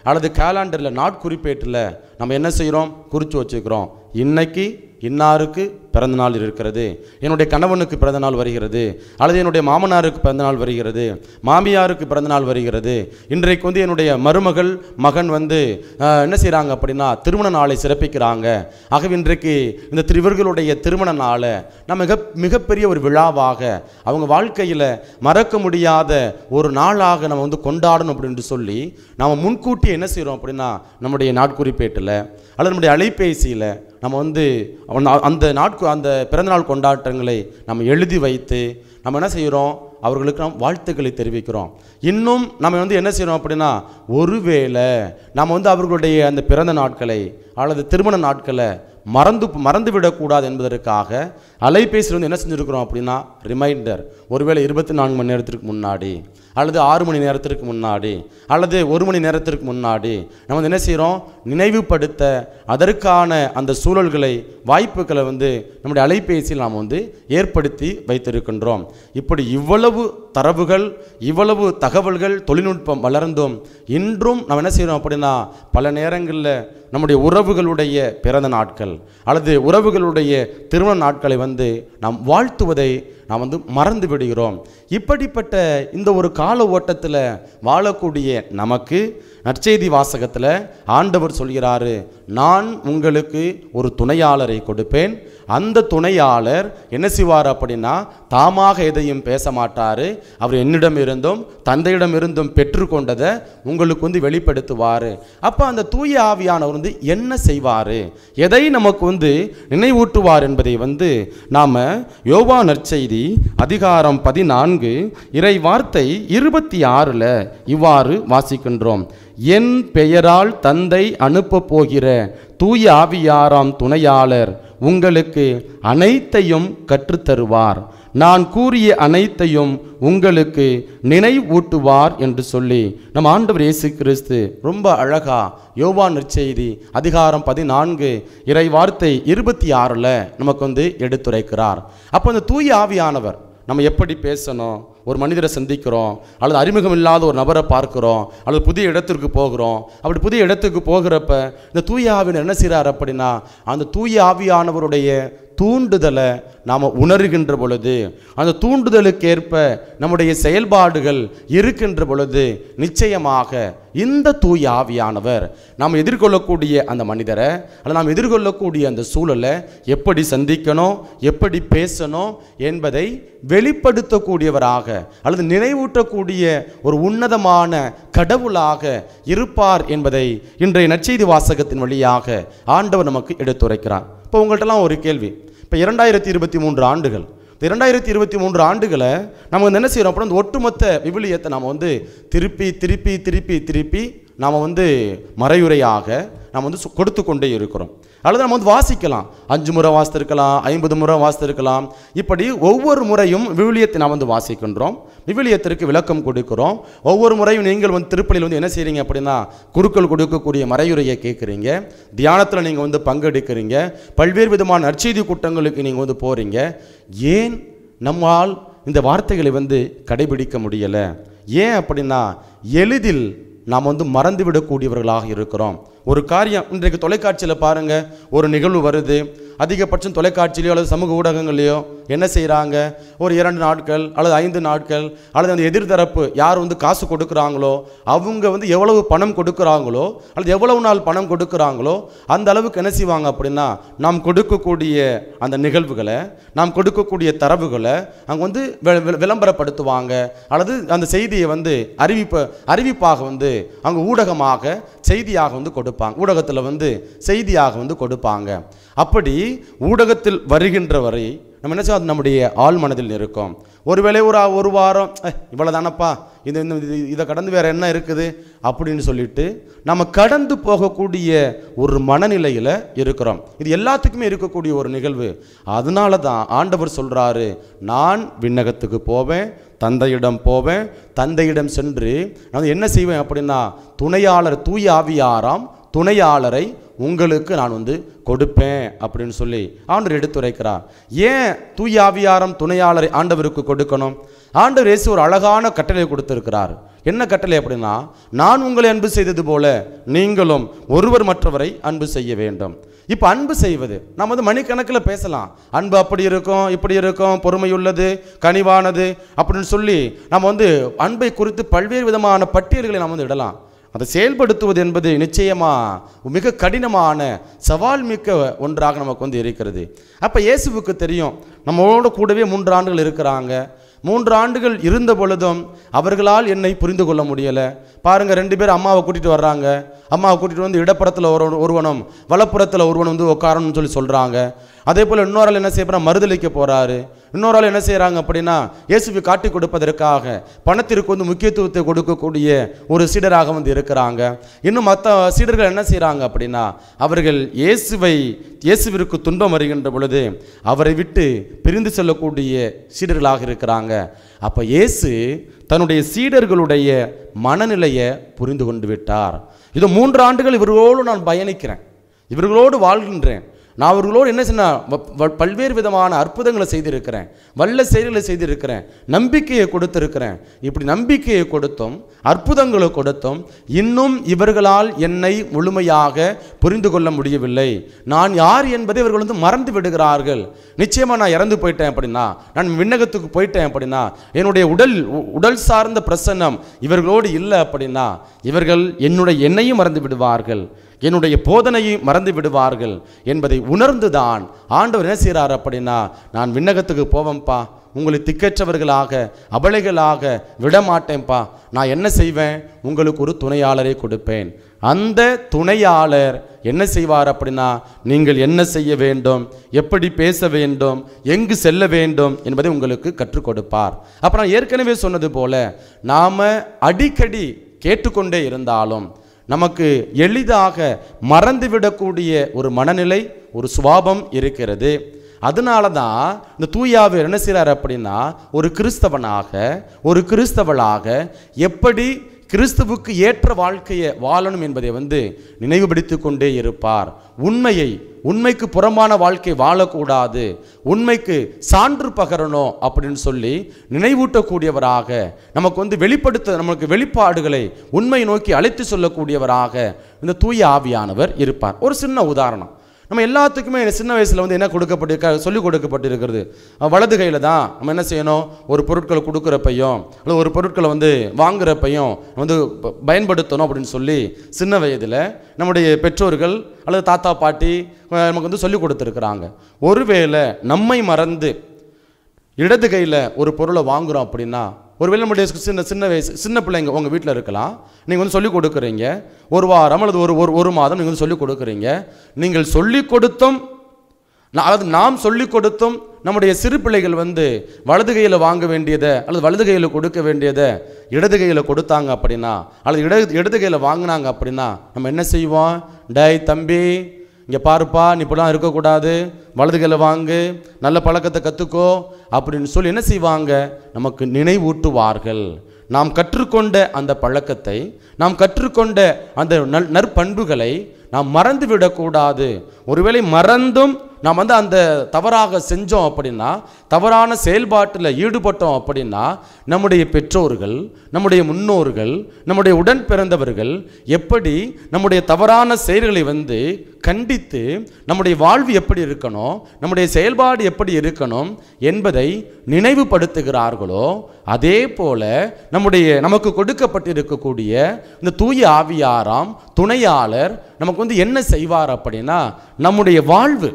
அல்லது கேலண்டரில் நாட்குறிப்பேட்டில் நம்ம என்ன செய்கிறோம் குறித்து வச்சுக்கிறோம் இன்னைக்கு இன்னாருக்கு பிறந்த நாள் இருக்கிறது என்னுடைய கணவனுக்கு பிறந்த நாள் வருகிறது அல்லது என்னுடைய மாமனாருக்கு பிறந்த நாள் வருகிறது மாமியாருக்கு பிறந்த நாள் வருகிறது இன்றைக்கு வந்து என்னுடைய மருமகள் மகன் வந்து ஆஹ், என்ன செய்கிறாங்க அப்படின்னா திருமண நாளை சிறப்பிக்கிறாங்க ஆகவே இன்றைக்கு இந்த திரு- இவர்களுடைய திருமண நாளை நம்ம மிக மிகப்பெரிய ஒரு விழாவாக அவங்க வாழ்க்கையில் மறக்க முடியாத ஒரு நாளாக நம்ம வந்து கொண்டாடணும் அப்படின்னு சொல்லி நாம் முன்கூட்டி என்ன செய்கிறோம் அப்படின்னா நம்முடைய நாட்குறிப்பேட்டில் அல்லது நம்முடைய அலைபேசியில் நம்ம வந்து அந்த- அந்த நாட்கு அந்த பிறந்தநாள் கொண்டாட்டங்களை நம்ம எழுதி வைத்து நம்ம என்ன செய்கிறோம் அவர்களுக்கு நாம் வாழ்த்துக்களை தெரிவிக்கிறோம் இன்னும் நம்ம வந்து என்ன செய்கிறோம் அப்படின்னா ஒருவேளை நம்ம வந்து அவர்களுடைய அந்த பிறந்த நாட்களை அல்லது திருமண நாட்களை மறந்து மறந்து விடக்கூடாது என்பதற்காக அலைபேசியில் வந்து என்ன செஞ்சுருக்கிறோம் அப்படின்னா ரிமைண்டர் ஒருவேளை இருபத்தி நான்கு மணி நேரத்திற்கு முன்னாடி அல்லது ஆறு மணி நேரத்திற்கு முன்னாடி அல்லது ஒரு மணி நேரத்திற்கு முன்னாடி நம்ம வந்து என்ன செய்கிறோம் நினைவுபடுத்த அதற்கான அந்த சூழல்களை வாய்ப்புகளை வந்து நம்முடைய அலைபேசியில் நாம் வந்து ஏற்படுத்தி வைத்திருக்கின்றோம் இப்படி இவ்வளவு தரவுகள் இவ்வளவு தகவல்கள் தொழில்நுட்பம் வளர்ந்தும் இன்றும் நம்ம என்ன செய்கிறோம் அப்படின்னா பல நேரங்களில் நம்முடைய உறவுகளுடைய பிறந்த நாட்கள் அல்லது உறவுகளுடைய திருமண நாட்களை வந்து நாம் வாழ்த்துவதை நாம் வந்து மறந்து விடுகிறோம் இப்படிப்பட்ட இந்த ஒரு கால ஓட்டத்தில் வாழக்கூடிய நமக்கு நற்செய்தி வாசகத்தில் ஆண்டவர் சொல்கிறாரு நான் உங்களுக்கு ஒரு துணையாளரை கொடுப்பேன் அந்த துணையாளர் என்ன செய்வார் அப்படின்னா தாமாக எதையும் பேச மாட்டார் அவர் என்னிடம் இருந்தும் தந்தையிடம் இருந்தும் பெற்றுக்கொண்டதை உங்களுக்கு வந்து வெளிப்படுத்துவார் அப்போ அந்த தூய ஆவியானவர் வந்து என்ன செய்வார் எதை நமக்கு வந்து நினைவூட்டுவார் என்பதை வந்து நாம் யோவா நற்செய்தி அதிகாரம் பதினான்கு இறை வார்த்தை இருபத்தி ஆறில் இவ்வாறு வாசிக்கின்றோம் என் பெயரால் தந்தை அனுப்பப் போகிற தூய ஆவியாராம் துணையாளர் உங்களுக்கு அனைத்தையும் கற்றுத்தருவார் நான் கூறிய அனைத்தையும் உங்களுக்கு நினைவூட்டுவார் என்று சொல்லி நம் ஆண்டவர் இயேசு கிறிஸ்து ரொம்ப அழகா யோவான் நற்செய்தி அதிகாரம் பதினான்கு இறை வார்த்தை இருபத்தி ஆறில் நமக்கு வந்து எடுத்துரைக்கிறார் அப்போ அந்த தூய ஆவியானவர் நம்ம எப்படி பேசணும் ஒரு மனிதரை சந்திக்கிறோம் அல்லது அறிமுகம் இல்லாத ஒரு நபரை பார்க்கிறோம் அல்லது புதிய இடத்திற்கு போகிறோம் அப்படி புதிய இடத்துக்கு போகிறப்ப இந்த தூய ஆவியனர் என்ன செய்கிறார் அப்படின்னா அந்த தூய ஆவியானவருடைய தூண்டுதலை நாம் உணர்கின்ற பொழுது அந்த தூண்டுதலுக்கேற்ப நம்முடைய செயல்பாடுகள் இருக்கின்ற பொழுது நிச்சயமாக இந்த தூய ஆவியானவர் நாம் எதிர்கொள்ளக்கூடிய அந்த மனிதரை அல்லது நாம் எதிர்கொள்ளக்கூடிய அந்த சூழலை எப்படி சந்திக்கணும் எப்படி பேசணும் என்பதை வெளிப்படுத்தக்கூடியவராக அல்லது நினைவூட்டக்கூடிய ஒரு உன்னதமான கடவுளாக இருப்பார் என்பதை இன்றைய நற்செய்தி வாசகத்தின் வழியாக ஆண்டவர் நமக்கு எடுத்துரைக்கிறார் இப்போ உங்கள்கிட்டலாம் ஒரு கேள்வி இப்போ இரண்டாயிரத்தி இருபத்தி மூன்று ஆண்டுகள் இந்த இரண்டாயிரத்தி இருபத்தி மூன்று ஆண்டுகளை நம்ம வந்து என்ன செய்கிறோம் அப்படின்னா இந்த ஒட்டுமொத்த விவிலியத்தை நாம் வந்து திருப்பி திருப்பி திருப்பி திருப்பி நாம் வந்து மறையுறையாக நாம் வந்து சு- கொடுத்து கொண்டே இருக்கிறோம் அல்லது நம்ம வந்து வாசிக்கலாம் அஞ்சு முறை வாசித்திருக்கலாம் ஐம்பது முறை வாசித்திருக்கலாம் இப்படி ஒவ்வொரு முறையும் விவிலியத்தை நாம் வந்து வாசிக்கின்றோம் விவிலியத்திற்கு விளக்கம் கொடுக்கிறோம் ஒவ்வொரு முறையும் நீங்கள் வந்து திருப்பலியில் வந்து என்ன செய்றீங்க அப்படின்னா குருக்கள் கொடுக்கக்கூடிய மறையுறையை கேட்குறீங்க தியானத்தில் நீங்கள் வந்து பங்கெடுக்கிறீங்க பல்வேறு விதமான நற்செய்தி கூட்டங்களுக்கு நீங்கள் வந்து போகிறீங்க ஏன் நம்மால் இந்த வார்த்தைகளை வந்து கடைபிடிக்க முடியலை ஏன் அப்படின்னா எளிதில் நாம் வந்து மறந்துவிடக்கூடியவர்களாக இருக்கிறோம் ஒரு காரியம் இன்றைக்கு தொலைக்காட்சியில் பாருங்கள் ஒரு நிகழ்வு வருது அதிகபட்சம் தொலைக்காட்சியிலையோ அல்லது சமூக ஊடகங்களையோ என்ன செய்கிறாங்க ஒரு இரண்டு நாட்கள் அல்லது ஐந்து நாட்கள் அல்லது அந்த எதிர்தரப்பு யார் வந்து காசு கொடுக்குறாங்களோ அவங்க வந்து எவ்வளவு பணம் கொடுக்குறாங்களோ அல்லது எவ்வளவு நாள் பணம் கொடுக்குறாங்களோ அந்த அளவுக்கு என்ன செய்வாங்க அப்படின்னா நாம் கொடுக்கக்கூடிய அந்த நிகழ்வுகளை நாம் கொடுக்கக்கூடிய தரவுகளை அங்கே வந்து வி- வி- விளம்பரப்படுத்துவாங்க அல்லது அந்த செய்தியை வந்து அறிவிப்பு அறிவிப்பாக வந்து அங்கே ஊடகமாக செய்தியாக வந்து கொடுப்பாங்க ஊடகத்தில் வந்து செய்தியாக வந்து கொடுப்பாங்க அப்படி ஊடகத்தில் வருகின்ற வரை நம்ம என்ன செய்வோம் அது நம்முடைய ஆழ் மனதில் இருக்கும் ஒருவேளை ஒரு ஆ- ஒரு வாரம் இவ்வளோ தானப்பா இது இந்த இது- இதை கடந்து வேற என்ன இருக்குது அப்படின்னு சொல்லிட்டு நம்ம கடந்து போகக்கூடிய ஒரு மனநிலையில் இருக்கிறோம் இது எல்லாத்துக்குமே இருக்கக்கூடிய ஒரு நிகழ்வு அதனால தான் ஆண்டவர் சொல்கிறாரு நான் விண்ணகத்துக்கு போவேன் தந்தையிடம் போவேன் தந்தையிடம் சென்று நான் என்ன செய்வேன் அப்படின்னா துணையாளர் தூய ஆவியாராம் துணையாளரை உங்களுக்கு நான் வந்து கொடுப்பேன் அப்படின்னு சொல்லி ஆண்டவர் எடுத்துரைக்கிறார் ஏன் தூய ஆவியாரம் துணையாளரை ஆண்டவருக்கு கொடுக்கணும் ஆண்டவர் இயேசு ஒரு அழகான கட்டளை கொடுத்திருக்கிறார் என்ன கட்டளை அப்படின்னா நான் உங்களை அன்பு செய்தது போல நீங்களும் ஒருவர் மற்றவரை அன்பு செய்ய வேண்டும் இப்போ அன்பு செய்வது நம்ம வந்து மணிக்கணக்கில் பேசலாம் அன்பு அப்படி இருக்கும் இப்படி இருக்கும் பொறுமையுள்ளது கனிவானது அப்படின்னு சொல்லி நம்ம வந்து அன்பை குறித்து பல்வேறு விதமான பட்டியல்களை நம்ம வந்து இடலாம் அதை செயல்படுத்துவது என்பது நிச்சயமாக மிக கடினமான சவால் மிக்க ஒன்றாக நமக்கு வந்து இருக்கிறது அப்போ இயேசுவுக்கு தெரியும் நம்மளோட கூடவே மூன்று ஆண்டுகள் இருக்கிறாங்க மூன்று ஆண்டுகள் இருந்த பொழுதும் அவர்களால் என்னை புரிந்து கொள்ள முடியலை பாருங்க ரெண்டு பேர் அம்மாவை கூட்டிட்டு வர்றாங்க அம்மாவை கூட்டிட்டு வந்து இடப்புறத்தில் ஒரு ஒருவனும் வலப்புறத்தில் ஒருவன் வந்து உட்காரணும்னு சொல்லி சொல்கிறாங்க அதே போல் இன்னொரு ஆள் என்ன செய்யப்படுறா மறுதளிக்க போகிறாரு இன்னொரு ஆள் என்ன செய்கிறாங்க அப்படின்னா இயேசுவை காட்டி கொடுப்பதற்காக பணத்திற்கு வந்து முக்கியத்துவத்தை கொடுக்கக்கூடிய ஒரு சீடராக வந்து இருக்கிறாங்க இன்னும் மற்ற சீடர்கள் என்ன செய்கிறாங்க அப்படின்னா அவர்கள் இயேசுவை இயேசுவிற்கு துன்பம் வருகின்ற பொழுது அவரை விட்டு பிரிந்து செல்லக்கூடிய சீடர்களாக இருக்கிறாங்க அப்போ இயேசு தன்னுடைய சீடர்களுடைய மனநிலையை புரிந்து கொண்டு விட்டார் இது மூன்று ஆண்டுகள் இவர்களோடு நான் பயணிக்கிறேன் இவர்களோடு வாழ்கின்றேன் நான் அவர்களோடு என்ன செய்ய பல்வேறு விதமான அற்புதங்களை செய்திருக்கிறேன் வல்ல செயல்களை செய்திருக்கிறேன் நம்பிக்கையை கொடுத்திருக்கிறேன் இப்படி நம்பிக்கையை கொடுத்தும் அற்புதங்களை கொடுத்தும் இன்னும் இவர்களால் என்னை முழுமையாக புரிந்து கொள்ள முடியவில்லை நான் யார் என்பதை இவர்கள் வந்து மறந்து விடுகிறார்கள் நிச்சயமாக நான் இறந்து போயிட்டேன் அப்படின்னா நான் விண்ணகத்துக்கு போயிட்டேன் அப்படின்னா என்னுடைய உடல் உ- உடல் சார்ந்த பிரசன்னம் இவர்களோடு இல்லை அப்படின்னா இவர்கள் என்னுடைய என்னையும் மறந்து விடுவார்கள் என்னுடைய போதனையை மறந்து விடுவார்கள் என்பதை உணர்ந்துதான் ஆண்டவர் என்ன செய்கிறார் அப்படின்னா நான் விண்ணகத்துக்கு போவேன்ப்பா உங்களை திக்கற்றவர்களாக அபலைகளாக விடமாட்டேன்ப்பா நான் என்ன செய்வேன் உங்களுக்கு ஒரு துணையாளரை கொடுப்பேன் அந்த துணையாளர் என்ன செய்வார் அப்படின்னா நீங்கள் என்ன செய்ய வேண்டும் எப்படி பேச வேண்டும் எங்கு செல்ல வேண்டும் என்பதை உங்களுக்கு கற்றுக் கொடுப்பார் அப்போ நான் ஏற்கனவே சொன்னது போல நாம் அடிக்கடி கேட்டுக்கொண்டே இருந்தாலும் நமக்கு எளிதாக மறந்துவிடக்கூடிய ஒரு மனநிலை ஒரு சுவாபம் இருக்கிறது அதனால தான் இந்த தூயாவர் என்ன செய்கிறார் அப்படின்னா ஒரு கிறிஸ்தவனாக ஒரு கிறிஸ்தவளாக எப்படி கிறிஸ்துவுக்கு ஏற்ற வாழ்க்கையை வாழணும் என்பதை வந்து நினைவுபடுத்திக் கொண்டே இருப்பார் உண்மையை உண்மைக்கு புறம்பான வாழ்க்கை வாழக்கூடாது உண்மைக்கு சான்று பகரணும் அப்படின்னு சொல்லி நினைவூட்டக்கூடியவராக நமக்கு வந்து வெளிப்படுத்த நமக்கு வெளிப்பாடுகளை உண்மை நோக்கி அழைத்து சொல்லக்கூடியவராக இந்த தூய ஆவியானவர் இருப்பார் ஒரு சின்ன உதாரணம் நம்ம எல்லாத்துக்குமே சின்ன வயசில் வந்து என்ன கொடுக்கப்பட்டிருக்க சொல்லிக் கொடுக்கப்பட்டிருக்கிறது அஹ் வலது கையில் தான் நம்ம என்ன செய்யணும் ஒரு பொருட்களை கொடுக்குறப்பையும் அல்லது ஒரு பொருட்களை வந்து வாங்குறப்பையும் வந்து ப- பயன்படுத்தணும் அப்படின்னு சொல்லி சின்ன வயதில் நம்முடைய பெற்றோர்கள் அல்லது தாத்தா பாட்டி அஹ் நமக்கு வந்து சொல்லிக் கொடுத்துருக்குறாங்க ஒருவேளை நம்மை மறந்து இடது கையில் ஒரு பொருளை வாங்குறோம் அப்படின்னா ஒருவேளை நம்முடைய சின்ன சின்ன வயசு சின்ன பிள்ளைங்க உங்கள் வீட்டில் இருக்கலாம் நீங்கள் வந்து சொல்லிக் கொடுக்குறீங்க ஒரு வாரம் அல்லது ஒரு ஒரு ஒரு மாதம் நீங்கள் வந்து சொல்லிக் கொடுக்குறீங்க நீங்கள் சொல்லிக் கொடுத்தும் நா- அதாவது நாம் சொல்லிக் கொடுத்தும் நம்முடைய சிறு பிள்ளைகள் வந்து வலது கையில் வாங்க வேண்டியதை அல்லது வலது கையில் கொடுக்க வேண்டியதை இடது கையில் கொடுத்தாங்க அப்படின்னா அல்லது இட இடது கையில் வாங்கினாங்க அப்படின்னா நம்ம என்ன செய்வோம் டேய் தம்பி இங்கே பாருப்பா நீ இப்படிலாம் இருக்கக்கூடாது வலது கையில் வாங்கு நல்ல பழக்கத்தை கற்றுக்கோ அப்படின்னு சொல்லி என்ன செய்வாங்க நமக்கு நினைவூட்டுவார்கள் நாம் கற்றுக்கொண்ட அந்த பழக்கத்தை நாம் கற்றுக்கொண்ட அந்த நல் நற்பண்புகளை நாம் மறந்து விடக்கூடாது ஒருவேளை மறந்தும் நாம் வந்து அந்த தவறாக செஞ்சோம் அப்படின்னா தவறான செயல்பாட்டில் ஈடுபட்டோம் அப்படின்னா நம்முடைய பெற்றோர்கள் நம்முடைய முன்னோர்கள் நம்முடைய உடன் பிறந்தவர்கள் எப்படி நம்முடைய தவறான செயல்களை வந்து கண்டித்து நம்முடைய வாழ்வு எப்படி இருக்கணும் நம்முடைய செயல்பாடு எப்படி இருக்கணும் என்பதை நினைவுபடுத்துகிறார்களோ அதே போல நம்முடைய நமக்கு கொடுக்கப்பட்டிருக்கக்கூடிய இந்த தூய ஆவியாராம் துணையாளர் நமக்கு வந்து என்ன செய்வார் அப்படின்னா நம்முடைய வாழ்வு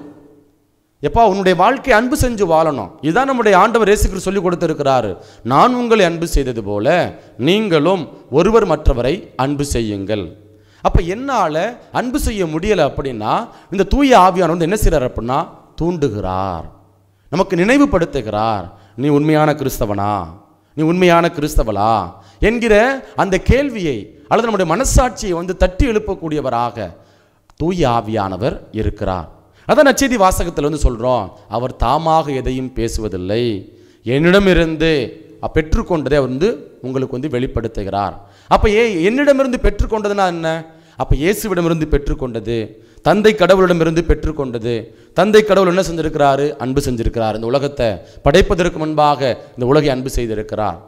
எப்பா உன்னுடைய வாழ்க்கை அன்பு செஞ்சு வாழணும் இதுதான் நம்முடைய ஆண்டவர் இயேசு கிறிஸ்து சொல்லி கொடுத்திருக்கிறாரு நான் உங்களை அன்பு செய்தது போல நீங்களும் ஒருவர் மற்றவரை அன்பு செய்யுங்கள் அப்போ என்னால் அன்பு செய்ய முடியலை அப்படின்னா இந்த தூய ஆவியானவர் வந்து என்ன செய்கிறார் அப்படின்னா தூண்டுகிறார் நமக்கு நினைவுபடுத்துகிறார் நீ உண்மையான கிறிஸ்தவனா நீ உண்மையான கிறிஸ்தவளா என்கிற அந்த கேள்வியை அல்லது நம்முடைய மனசாட்சியை வந்து தட்டி எழுப்பக்கூடியவராக தூய ஆவியானவர் இருக்கிறார் அதான் நச்செய்தி வாசகத்தில் வந்து சொல்கிறோம் அவர் தாமாக எதையும் பேசுவதில்லை என்னிடமிருந்து அ- பெற்றுக்கொண்டதை அவர் வந்து உங்களுக்கு வந்து வெளிப்படுத்துகிறார் அப்போ ஏ என்னிடமிருந்து பெற்றுக்கொண்டதுன்னா என்ன அப்போ இயேசுவிடமிருந்து பெற்றுக்கொண்டது தந்தை கடவுளிடமிருந்து பெற்றுக்கொண்டது தந்தை கடவுள் என்ன செஞ்சிருக்கிறாரு அன்பு செஞ்சிருக்கிறார் இந்த உலகத்தை படைப்பதற்கு முன்பாக இந்த உலகை அன்பு செய்திருக்கிறார்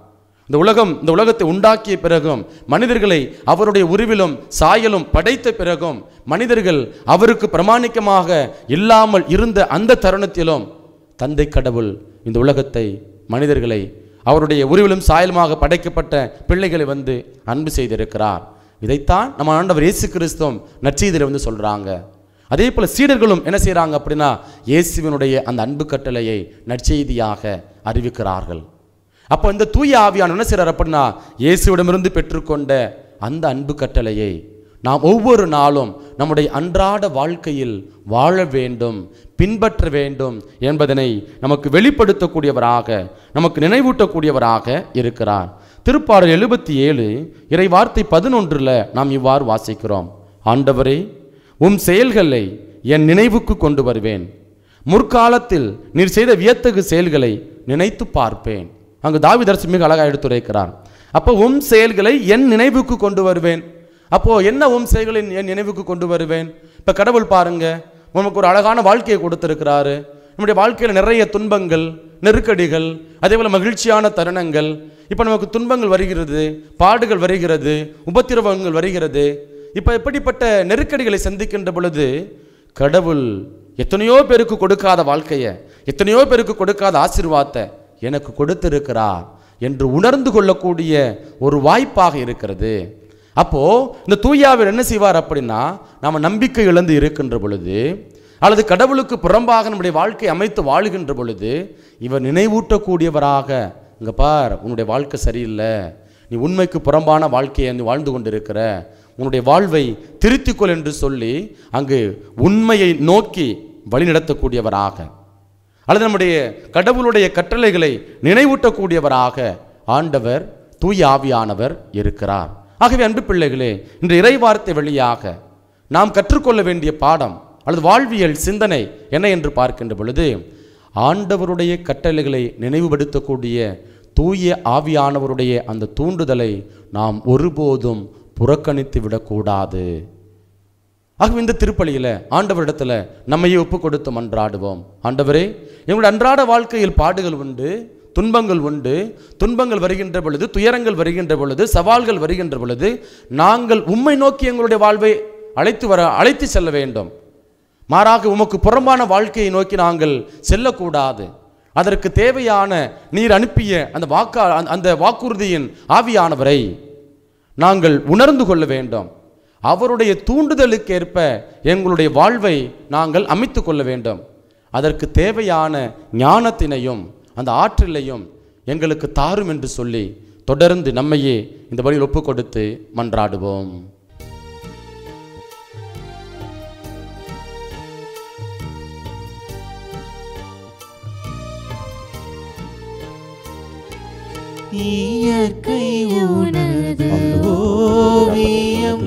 இந்த உலகம் இந்த உலகத்தை உண்டாக்கிய பிறகும் மனிதர்களை அவருடைய உருவிலும் சாயலும் படைத்த பிறகும் மனிதர்கள் அவருக்கு பிரமாணிக்கமாக இல்லாமல் இருந்த அந்த தருணத்திலும் தந்தை கடவுள் இந்த உலகத்தை மனிதர்களை அவருடைய உருவிலும் சாயலுமாக படைக்கப்பட்ட பிள்ளைகளை வந்து அன்பு செய்திருக்கிறார் இதைத்தான் நம்ம ஆண்டவர் இயேசு கிறிஸ்துவும் நற்செய்தியில் வந்து சொல்றாங்க அதே போல சீடர்களும் என்ன செய்றாங்க அப்படின்னா இயேசுவினுடைய அந்த அன்பு கட்டளையை நற்செய்தியாக அறிவிக்கிறார்கள் அப்போ இந்த தூய ஆவியான என்ன செய்றார் அப்படின்னா இயேசுவிடமிருந்து பெற்றுக்கொண்ட அந்த அன்பு கட்டளையை நாம் ஒவ்வொரு நாளும் நம்முடைய அன்றாட வாழ்க்கையில் வாழ வேண்டும் பின்பற்ற வேண்டும் என்பதனை நமக்கு வெளிப்படுத்தக்கூடியவராக நமக்கு நினைவூட்டக்கூடியவராக இருக்கிறார் திருப்பாடல் எழுபத்தி ஏழு இறை வார்த்தை பதினொன்றில் நாம் இவ்வாறு வாசிக்கிறோம் ஆண்டவரே உம் செயல்களை என் நினைவுக்கு கொண்டு வருவேன் முற்காலத்தில் நீர் செய்த வியத்தகு செயல்களை நினைத்து பார்ப்பேன் அங்கு தாவிதரசு மிக அழகாக எடுத்துரைக்கிறார் அப்போ உம் செயல்களை என் நினைவுக்கு கொண்டு வருவேன் அப்போ என்ன உம் செயல்களை என் நினைவுக்கு கொண்டு வருவேன் இப்போ கடவுள் பாருங்க நமக்கு ஒரு அழகான வாழ்க்கையை கொடுத்திருக்கிறாரு நம்முடைய வாழ்க்கையில் நிறைய துன்பங்கள் நெருக்கடிகள் அதே போல மகிழ்ச்சியான தருணங்கள் இப்போ நமக்கு துன்பங்கள் வருகிறது பாடுகள் வருகிறது உபத்திரவங்கள் வருகிறது இப்போ எப்படிப்பட்ட நெருக்கடிகளை சந்திக்கின்ற பொழுது கடவுள் எத்தனையோ பேருக்கு கொடுக்காத வாழ்க்கையை எத்தனையோ பேருக்கு கொடுக்காத ஆசீர்வாதத்தை எனக்கு கொடுத்திருக்கிறார் என்று உணர்ந்து கொள்ளக்கூடிய ஒரு வாய்ப்பாக இருக்கிறது அப்போ இந்த தூயாவர் என்ன செய்வார் அப்படின்னா நாம நம்பிக்கை இழந்து இருக்கின்ற பொழுது அல்லது கடவுளுக்கு புறம்பாக நம்முடைய வாழ்க்கை அமைத்து வாழுகின்ற பொழுது இவர் நினைவூட்டக்கூடியவராக இங்க பார் உன்னுடைய வாழ்க்கை சரியில்லை நீ உண்மைக்கு புறம்பான வாழ்க்கையை நீ வாழ்ந்து கொண்டிருக்கிற உன்னுடைய வாழ்வை திருத்திக்கொள் என்று சொல்லி அங்கு உண்மையை நோக்கி வழிநடத்தக்கூடியவராக அல்லது நம்முடைய கடவுளுடைய கட்டளைகளை நினைவூட்டக்கூடியவராக ஆண்டவர் தூய ஆவியானவர் இருக்கிறார் ஆகவே அன்பு பிள்ளைகளே இன்று இறைவார்த்தை வழியாக நாம் கற்றுக்கொள்ள வேண்டிய பாடம் அல்லது வாழ்வியல் சிந்தனை என்ன என்று பார்க்கின்ற பொழுது ஆண்டவருடைய கட்டளைகளை நினைவுபடுத்தக்கூடிய தூய ஆவியானவருடைய அந்த தூண்டுதலை நாம் ஒருபோதும் புறக்கணித்து விடக்கூடாது ஆகவே இந்த திருப்பலியில் ஆண்டவரிடத்தில் நம்மையே ஒப்பு கொடுத்து மன்றாடுவோம் ஆண்டவரே எங்களுடைய அன்றாட வாழ்க்கையில் பாடுகள் உண்டு துன்பங்கள் உண்டு துன்பங்கள் வருகின்ற பொழுது துயரங்கள் வருகின்ற பொழுது சவால்கள் வருகின்ற பொழுது நாங்கள் உம்மை நோக்கி எங்களுடைய வாழ்வை அழைத்து வர அழைத்து செல்ல வேண்டும் மாறாக உமக்கு புறம்பான வாழ்க்கையை நோக்கி நாங்கள் செல்லக்கூடாது அதற்கு தேவையான நீர் அனுப்பிய அந்த வாக்கா அந்த வாக்குறுதியின் ஆவியானவரை நாங்கள் உணர்ந்து கொள்ள வேண்டும் அவருடைய தூண்டுதலுக்கேற்ப எங்களுடைய வாழ்வை நாங்கள் அமைத்து கொள்ள வேண்டும் அதற்கு தேவையான ஞானத்தினையும் அந்த ஆற்றலையும் எங்களுக்கு தாரும் என்று சொல்லி தொடர்ந்து நம்மையே இந்த வழியில் ஒப்பு கொடுத்து மன்றாடுவோம் இயற்கை உனது ஓவியம்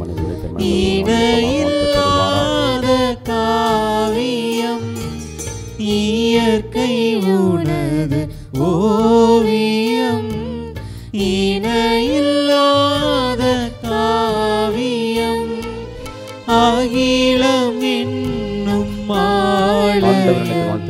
இணையில்லாத காவியம் இயற்கை உனது ஓவியம் இணையில்லாத காவியம் அகிலம் என்னும் மாலை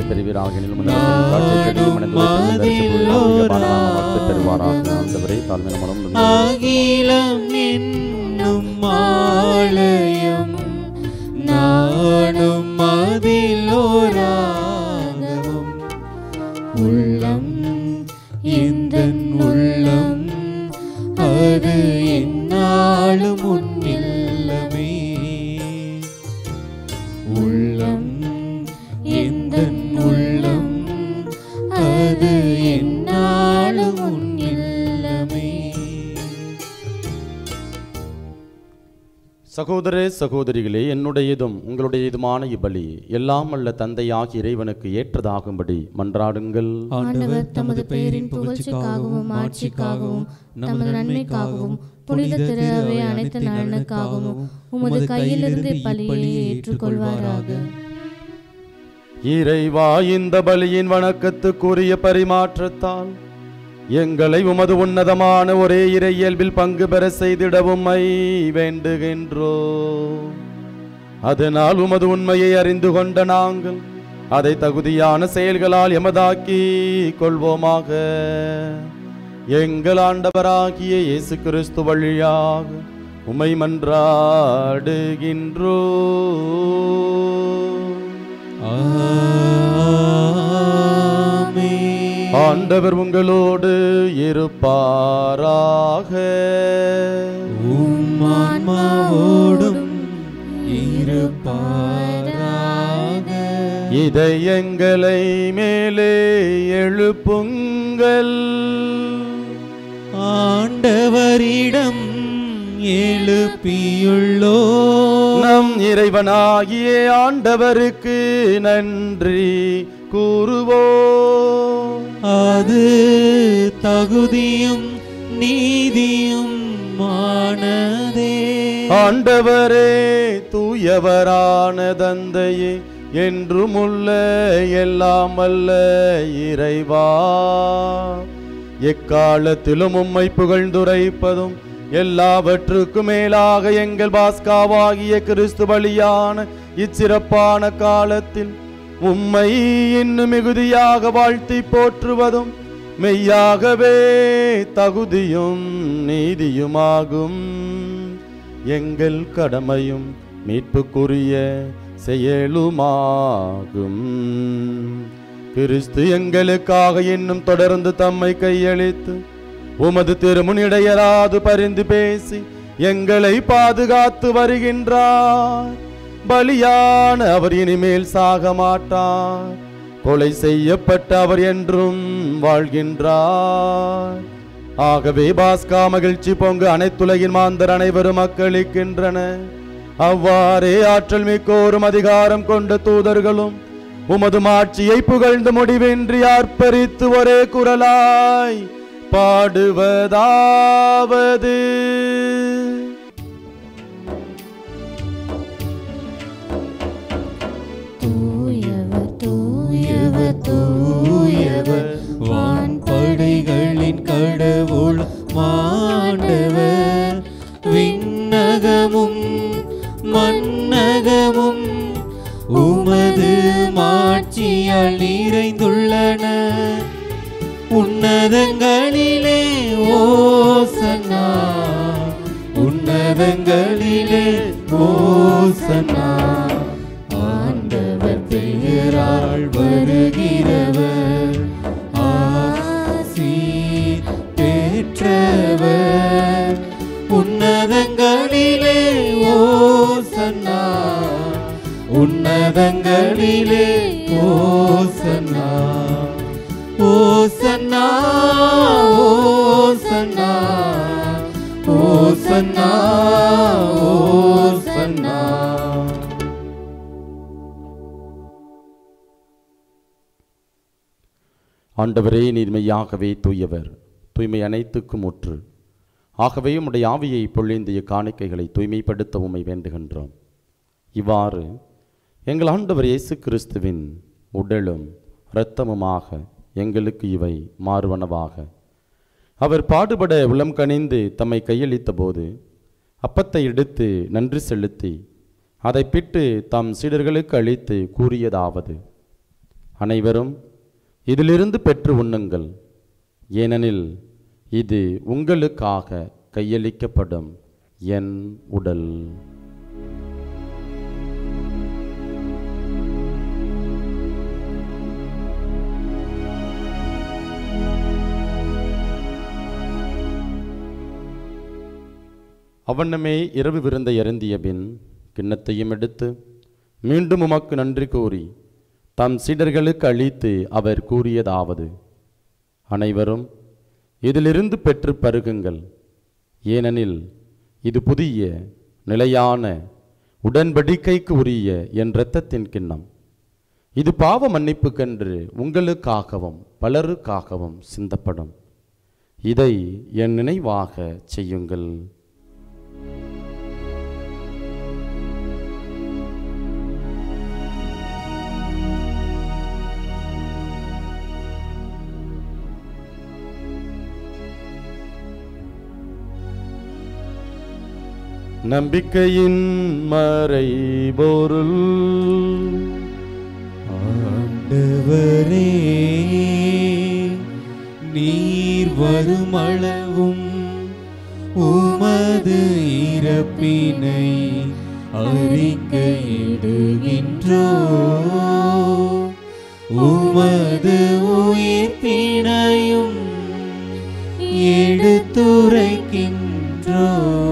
அகிலம் என்னும் மாலயம் நானும் அதில் ஓராகவும் உள்ளம் இந்த உள்ளம் அது என்னாலும் உன்னில்லமே உள்ளம் எந்த உள்ளம் அது என்னாலும் உன்னில்லமே சகோதர சகோதரிகளே என்னுடையதும் உங்களுடையதுமான இப்பலி எல்லாம் அல்ல தந்தையாகி இறைவனுக்கு ஏற்றதாகும்படி மன்றாடுங்கள் ஆண்டவர் தமது பெயரின் புகழ்ச்சிக்காகவும் ஆட்சிக்காகவும் தமது நன்மைக்காகவும் புனித திரு அவை அனைத்து நலனுக்காகவும் உமது கையிலிருந்து பலியை ஏற்றுக்கொள்வாராக இறைவா இந்த பலியின் வணக்கத்துக்குரிய பரிமாற்றத்தால் எங்களை உமது உன்னதமான ஒரே இறை இயல்பில் பங்கு பெற செய்திடவும் மை வேண்டுகின்றோ அதனால் உமது உண்மையை அறிந்து கொண்ட நாங்கள் அதை தகுதியான செயல்களால் எமதாக்கி கொள்வோமாக எங்கள் ஆண்டவராகிய இயேசு கிறிஸ்து வழியாக உமை மன்றாடுகின்றோ ஆமென். ஆண்டவர் உங்களோடு இருப்பாராக உம் ஆன்மாவோடும் இருப்பாராக இதயங்களை மேலே எழுப்புங்கள் ஆண்டவரிடம் எழுப்பியுள்ளோ நம் இறைவனாகிய ஆண்டவருக்கு நன்றி கூறுவோம் அது தகுதியும் நீதியும் மானதே ஆண்டவரே தூயவரான தந்தையே என்றுமுள்ள எல்லாம் அல்ல இறைவா எக்காலத்திலும் உம்மை புகழ்ந்துரைப்பதும் எல்லாவற்றுக்கும் மேலாக எங்கள் பாஸ்காவாகிய கிறிஸ்து பலியான இச்சிறப்பான காலத்தில் உம்மை இன்னும் மிகுதியாக வாழ்த்தி போற்றுவதும் மெய்யாகவே தகுதியும் நீதியுமாகும் எங்கள் கடமையும் மீட்புக்குரிய செயலுமாகும் கிறிஸ்து எங்களுக்காக இன்னும் தொடர்ந்து தம்மை கையளித்து உமது திருமுனிடையராது பரிந்து பேசி எங்களை பாதுகாத்து வருகின்றார் பலியான அவர் இனிமேல் சாக மாட்டார் கொலை செய்யப்பட்ட அவர் என்றும் வாழ்கின்றார் ஆகவே பாஸ்கா மகிழ்ச்சி பொங்கு அனைத்துலகின் மாந்தர் அனைவரும் மக்களிக்கின்றன அவ்வாறே ஆற்றல் மிக்கோரும் அதிகாரம் கொண்ட தூதர்களும் உமது மாட்சியை புகழ்ந்து முடிவின்றி ஆர்ப்பரித்து ஒரே குரலாய் பாடுவதாவது தூயவர் தூயவர் தூயவர் வான்படைகளின் கடவுள் மாண்டவர் விண்ணகமும் மன்னகமும் உமது மாட்சியால் நிறைந்துள்ளன உன்னதங்களிலே ஓசனா உன்னதங்களிலே ஓசனா ஆண்டவர் பெயரால் வருகிறவர் ஆசி பெற்றவர் உன்னதங்களிலே ஓசன்னா உன்னதங்களிலே ஓசன்னா ஓசன்னா ஓசன்னா ஓசன்னா ஓசன்னா ஆண்டவரே நீர் மெய்யாகவே தூயவர் தூய்மை அனைத்துக்கும் முற்று ஆகவே உம்முடைய ஆவியை பொழிந்திய காணிக்கைகளை தூய்மைப்படுத்த உம்மை வேண்டுகின்றோம் இவ்வாறு எங்கள் ஆண்டவர் இயேசு கிறிஸ்துவின் உடலும் இரத்தமுமாக எங்களுக்கு இவை மாறுவனவாக அவர் பாடுபட உளம் கனிந்து தம்மை கையளித்த போது அப்பத்தை எடுத்து நன்றி செலுத்தி அதை பிட்டு தம் சீடர்களுக்கு அளித்து கூறியதாவது அனைவரும் இதிலிருந்து பெற்று உண்ணுங்கள் ஏனெனில் இது உங்களுக்காக கையளிக்கப்படும் என் உடல் அவண்ணமே இரவு விருந்தை அருந்திய பின் கிண்ணத்தையும் எடுத்து மீண்டும் உமக்கு நன்றி கூறி தம் சீடர்களுக்கு அளித்து அவர் கூறியதாவது அனைவரும் இதிலிருந்து பெற்று பருகுங்கள் ஏனெனில் இது புதிய நிலையான உடன்படிக்கைக்கு உரிய என் இரத்தத்தின் கிண்ணம் இது பாவ மன்னிப்புக்கென்று உங்களுக்காகவும் பலருக்காகவும் சிந்தப்படும் இதை என் நினைவாக செய்யுங்கள் நம்பிக்கையின் மறைபொருள் ஆண்டவரே நீர் வருமளவும் உமது இறப்பினை அறிக்கையிடுகின்றோ உமது உயிர்ப்பினையும் எடுத்துரைக்கின்றோ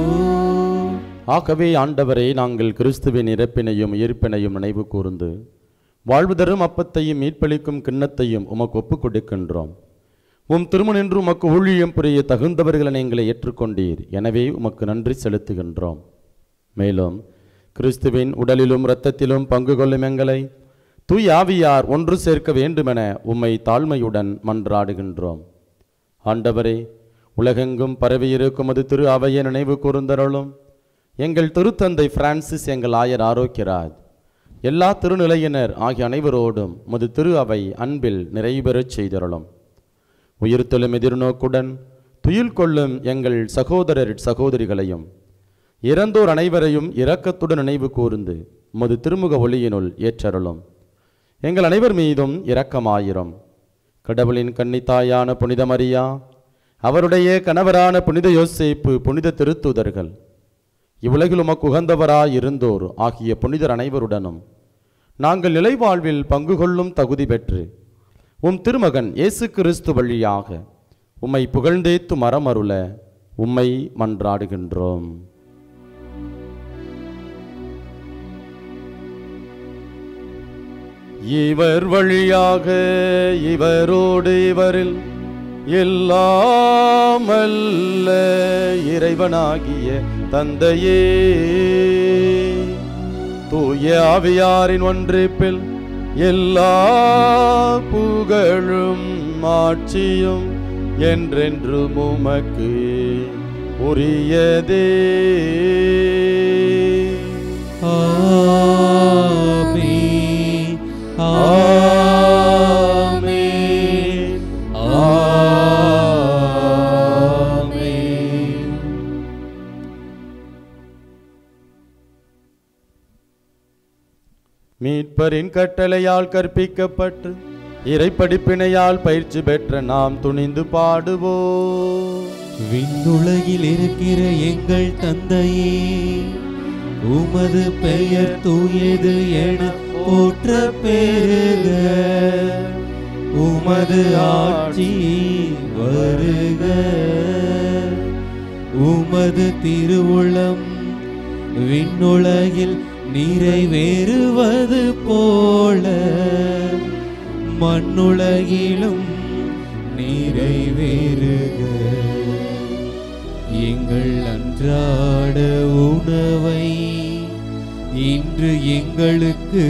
ஆகவே ஆண்டவரே நாங்கள் கிறிஸ்துவின் இறப்பினையும் உயிர்ப்பினையும் நினைவு கூர்ந்து வாழ்வு தரும் அப்பத்தையும் மீட்பளிக்கும் கிண்ணத்தையும் உமக்கு ஒப்புக் கொடுக்கின்றோம் உம் திருமணின்று உமக்கு ஊழியம் புரிய தகுந்தவர்களை எங்களை ஏற்றுக்கொண்டீர் எனவே உமக்கு நன்றி செலுத்துகின்றோம் மேலும் கிறிஸ்துவின் உடலிலும் இரத்தத்திலும் பங்கு கொள்ளும் எங்களை தூய் ஆவியார் ஒன்று சேர்க்க வேண்டுமென உம்மை தாழ்மையுடன் மன்றாடுகின்றோம் ஆண்டவரே உலகெங்கும் பரவியிருக்கும் அது திரு அவையை நினைவு கூர்ந்தருளும் எங்கள் திருத்தந்தை பிரான்சிஸ் எங்கள் ஆயர் ஆரோக்கியராஜ் எல்லா திருநிலையினர் ஆகிய அனைவரோடும் முது திரு அவை அன்பில் நிறைவேறச் செய்தருளும் உயிர்த்தெழும் எதிர்நோக்குடன் துயில் கொள்ளும் எங்கள் சகோதரர் சகோதரிகளையும் இறந்தோர் அனைவரையும் இரக்கத்துடன் நினைவு கூர்ந்து உமது திருமுக ஒளியினுள் ஏற்றருளும் எங்கள் அனைவர் மீதும் இரக்கமாயிரும் கடவுளின் கன்னித்தாயான புனித மரியா அவருடைய கணவரான புனித யோசேப்பு புனித திருத்தூதர்கள் இவ்வுலகில் உமக்கு உகந்தவராய் இருந்தோர் ஆகிய புனிதர் அனைவருடனும் நாங்கள் நிலைவாழ்வில் பங்கு கொள்ளும் தகுதி பெற்று உம் திருமகன் இயேசு கிறிஸ்து வழியாக உம்மை புகழ்ந்தேத்து மரமருள உம்மை மன்றாடுகின்றோம் இவர் வழியாக இவரோடு இவரில் எல்லாம் அல்ல இறைவனாகிய தந்தையே தூய ஆவியாரின் ஒன்றிப்பில் எல்லா புகழும் ஆட்சியும் என்றென்றும் உமக்கு உரியதே ஆமென் ஆமென் ஆமென் மீட்பரின் கட்டளையால் கற்பிக்கப்பட்டு இறைப்படிப்பினையால் பயிற்சி பெற்ற நாம் துணிந்து பாடுவோம் விண்ணுலகில் இருக்கிற எங்கள் தந்தையே உமது பெயர் தூயது என போற்ற பெருக உமது ஆட்சி வருக உமது திருவுளம் விண்ணுலகில் நிறைவேறுவது போல மண்ணுலகிலும் நிறைவேறுக எங்கள் அன்றாட உணவை இன்று எங்களுக்கு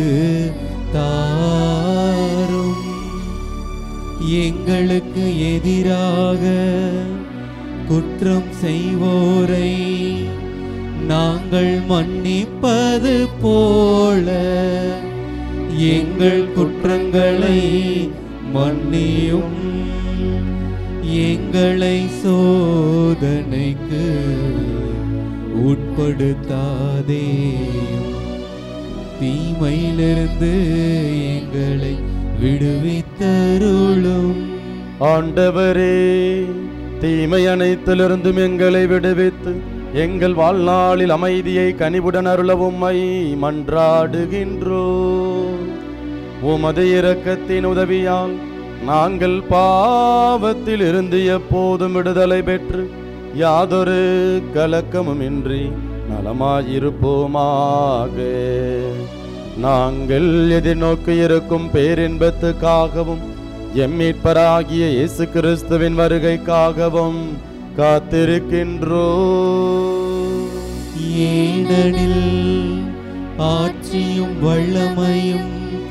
தாரும் எங்களுக்கு எதிராக குற்றம் செய்வோரை நாங்கள் மன்னிப்பது போல எங்கள் குற்றங்களை மன்னியும் எங்களை சோதனைக்கு உட்படுத்தாதேயும் தீமையிலிருந்து எங்களை விடுவித்தருளும் ஆண்டவரே தீமை அனைத்திலிருந்தும் எங்களை விடுவித்து எங்கள் வாழ்நாளில் அமைதியை கனிவுடன் அருள உம்மை மன்றாடுகின்றோ உமது இரக்கத்தின் உதவியால் நாங்கள் பாவத்தில் இருந்து எப்போதும் விடுதலை பெற்று யாதொரு கலக்கமும் இன்றி நலமாயிருப்போமாக நாங்கள் எதிர்நோக்கி இருக்கும் பேரின்பத்துக்காகவும் எம் மீட்பராகிய இயேசு கிறிஸ்துவின் வருகைக்காகவும் காத்திருக்கின்றோ ஏனெனில் ஆட்சியும் வல்லமையும்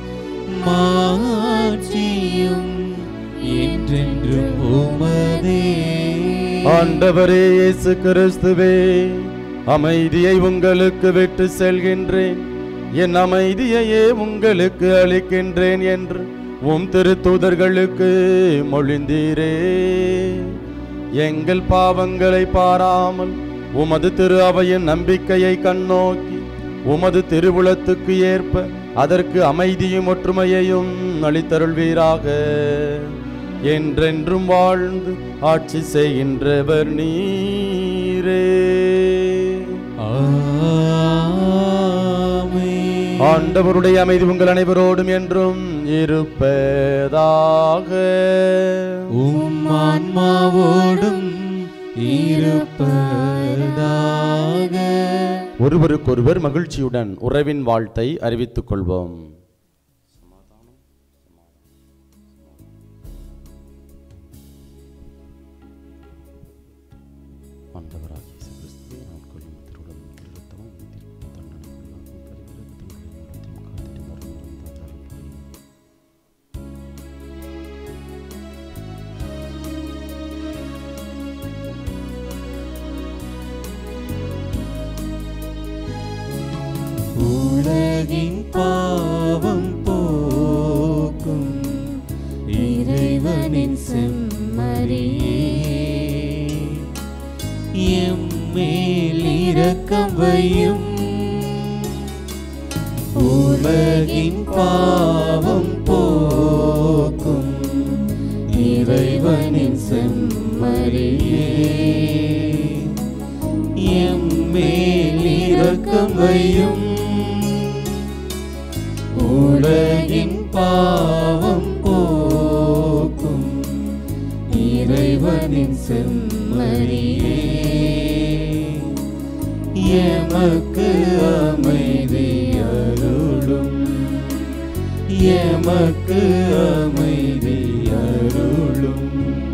மாட்சியும் என்றென்றும் உமதே ஆண்டவரே இயேசு கிறிஸ்துவே அமைதியை உங்களுக்கு விட்டு செல்கின்றேன் என் அமைதியையே உங்களுக்கு அளிக்கின்றேன் என்று உம் திருத்தூதர்களுக்கு மொழிந்தீரே எங்கள் பாவங்களை பாராமல் உமது திரு அவையின் நம்பிக்கையை கண்ணோக்கி உமது திருவுளத்துக்கு ஏற்ப அதற்கு அமைதியும் ஒற்றுமையையும் அளித்தருள்வீராக என்றென்றும் வாழ்ந்து ஆட்சி செய்கின்றவர் நீரே ஆமென். ஆண்டவருடைய அமைதி உங்கள் அனைவரோடும் என்றும் இருப்பதாக உம் ஆன்மாவோடும் இருப்பதாக ஒருவருக்கொருவர் மகிழ்ச்சியுடன் உறவின் வாழ்த்தை அறிவித்துக் கொள்வோம் ஆண்டவராகிய இயேசு கிறிஸ்துவே, நான் கொள்ளும் திருவுடலும் திருரத்தமும் உயிர்ப்பும் தண்டனைக்குள்ளாகும் பரிவிரக்கத்தும் உள்ளத்தையும் காத்திடும் மரணமும் தாழ்ந்தாலும் புரியும். உலகின் பாவம் போக்கும் இறைவனின் செம்மறியே எம்மேல் இரக்கம் வையும் உலகின் பாவம் போக்கும் இறைவனின் செம்மறியே எம்மேல் இரக்கம் வையும் உலகின் பாவம் போக்கும் இறைவனின் செம்மறியே எமக்கு அமைதி அருளும் எமக்கு அமைதி அருளும்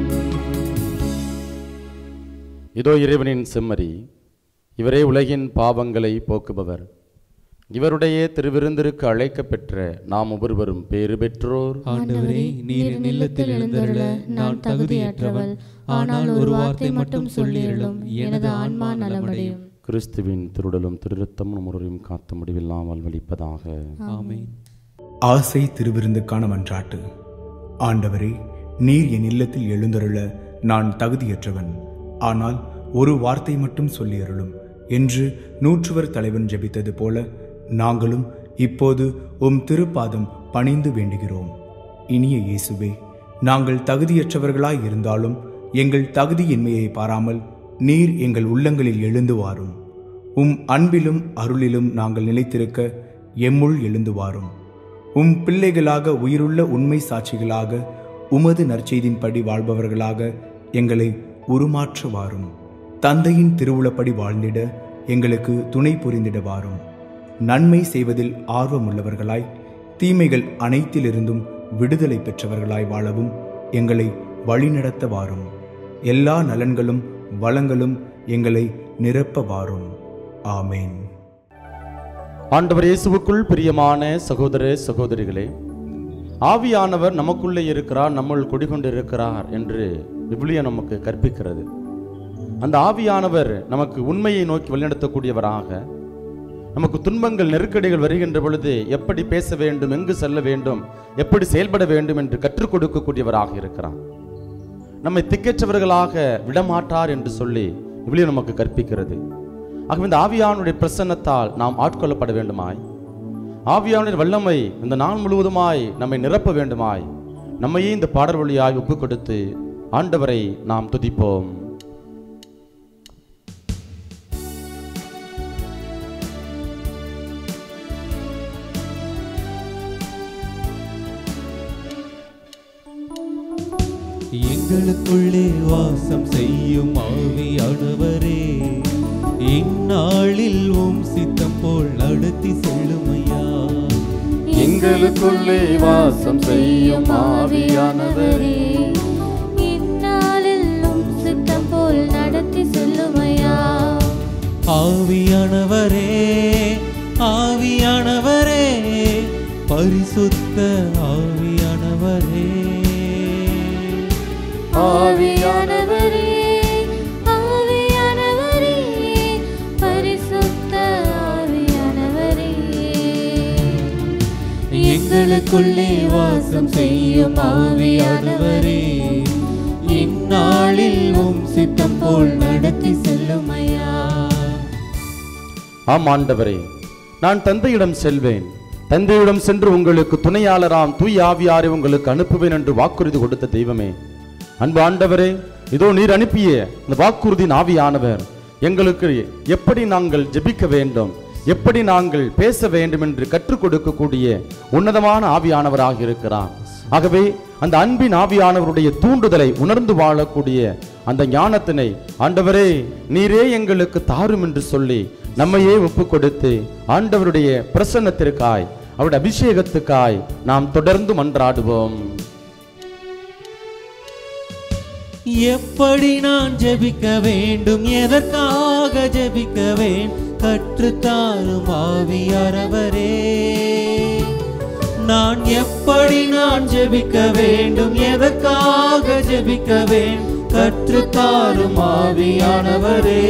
இதோ இறைவனின் செம்மறி இவரே உலகின் பாவங்களை போக்குபவர் இவருடைய திருவிருந்திற்கு அழைக்கப் பெற்ற நாம் ஒவ்வொருவரும் பேறு பெற்றோர் ஆண்டவரே நீர் என் இல்லத்தில் எழுந்தருள நான் தகுதியற்றவள் ஆனால் ஒரு வார்த்தை மட்டும் சொல்லியருளும் எனது ஆன்மா நலமடையும் கிறிஸ்துவின் திருடலும் திருரத்தமும் ஒருவரையும் காத்த முடிவில்லாமல் வலிப்பதாக ஆமென் ஆசை திருவிருந்துக்கான மன்றாட்டு ஆண்டவரே நீர் என் இல்லத்தில் எழுந்தருள நான் தகுதியற்றவன் ஆனால் ஒரு வார்த்தை மட்டும் சொல்லியருளும் என்று நூற்றுவர் தலைவன் ஜெபித்தது போல நாங்களும் இப்போது உம் திருப்பாதம் பணிந்து வேண்டுகிறோம் இனிய இயேசுவே நாங்கள் தகுதியற்றவர்களாய் இருந்தாலும் எங்கள் தகுதியின்மையை பாராமல் நீர் எங்கள் உள்ளங்களில் எழுந்து வாரும் உம் அன்பிலும் அருளிலும் நாங்கள் நிலைத்திருக்க எம்முள் எழுந்து வாரும் உம் பிள்ளைகளாக உயிருள்ள உண்மை சாட்சிகளாக உமது நற்செய்தின்படி வாழ்பவர்களாக எங்களை உருமாற்ற வாரும் தந்தையின் திருவுளப்படி வாழ்ந்திட எங்களுக்கு துணை புரிந்திட வாரும் நன்மை செய்வதில் ஆர்வமுள்ளவர்களாய் தீமைகள் அனைத்திலிருந்தும் விடுதலை பெற்றவர்களாய் வாழவும் எங்களை வழிநடத்த வாரும் எல்லா நலன்களும் வளங்களும் எங்களை நிரப்ப வாரும் ஆமேன் ஆண்டவர் இயேசுவுக்குள் பிரியமான சகோதர சகோதரிகளே ஆவியானவர் நமக்குள்ளே இருக்கிறார் நம்முள் குடிகொண்டிருக்கிறார் என்று விபிலியம் நமக்கு கற்பிக்கிறது அந்த ஆவியானவர் நமக்கு உண்மையை நோக்கி வழிநடத்தக்கூடியவராக நமக்கு துன்பங்கள் நெருக்கடிகள் வருகின்ற பொழுது எப்படி பேச வேண்டும் எங்கு செல்ல வேண்டும் எப்படி செயல்பட வேண்டும் என்று கற்றுக் கொடுக்கக்கூடியவராக இருக்கிறார் நம்மை திக்கற்றவர்களாக விடமாட்டார் என்று சொல்லி விவிலியம் நமக்கு கற்பிக்கிறது ஆகவே இந்த ஆவியானுடைய பிரசன்னத்தால் நாம் ஆட்கொள்ளப்பட வேண்டுமாய் ஆவியானுடைய வல்லமை இந்த நாள் முழுவதுமாய் நம்மை நிரப்ப வேண்டுமாய் நம்மையே இந்த பாடல் வழியாய் ஒப்புக் கொடுத்து ஆண்டவரை நாம் துதிப்போம் எங்களுக்குள்ளே வாசம் செய்யும் ஆவியானவரே இந்நாளில் உம் சித்தம் போல் நடத்தி செல்லுமையா எங்களுக்குள்ளே வாசம் செய்யும் ஆவியானவரே இந்நாளில் உம் சித்தம் போல் நடத்தி செல்லுமையா ஆவியானவரே ஆவியானவரே பரிசுத்த ஆவியானவரே ஆவியானவரே ஆவியானவரே பரிசுத்த ஆவியானவரே எங்களுக்குள்ளே வாசம் செய்யும் ஆவியானவரே இந்நாளில் உம் சித்தம் போல் நடத்தி செல்லுமையா ஆம் ஆண்டவரே நான் தந்தையிடம் செல்வேன் தந்தையிடம் சென்று உங்களுக்கு துணையாளராம் தூய் ஆவியாரை உங்களுக்கு அனுப்புவேன் என்று வாக்குறுதி கொடுத்த தெய்வமே அன்பு ஆண்டவரே இதோ நீர் அனுப்பிய இந்த வாக்குறுதியின் ஆவியானவர் எங்களுக்கு எப்படி நாங்கள் ஜெபிக்க வேண்டும் எப்படி நாங்கள் பேச வேண்டும் என்று கற்றுக் கொடுக்கக்கூடிய உன்னதமான ஆவியானவராக இருக்கிறார் ஆகவே அந்த அன்பின் ஆவியானவருடைய தூண்டுதலை உணர்ந்து வாழக்கூடிய அந்த ஞானத்தினை ஆண்டவரே நீரே எங்களுக்கு தாரும் என்று சொல்லி நம்மையே ஒப்பு கொடுத்து ஆண்டவருடைய பிரசன்னத்திற்காய் அவருடைய அபிஷேகத்துக்காய் நாம் தொடர்ந்து மன்றாடுவோம் எப்படி நான் ஜெபிக்க வேண்டும் எதற்காக ஜெபிக்க வேண்டும் கற்றுத்தாரும் ஆவியானவரே நான் எப்படி நான் ஜெபிக்க வேண்டும் எதற்காக ஜெபிக்க வேண்டும் கற்றுத்தாரும் ஆவியானவரே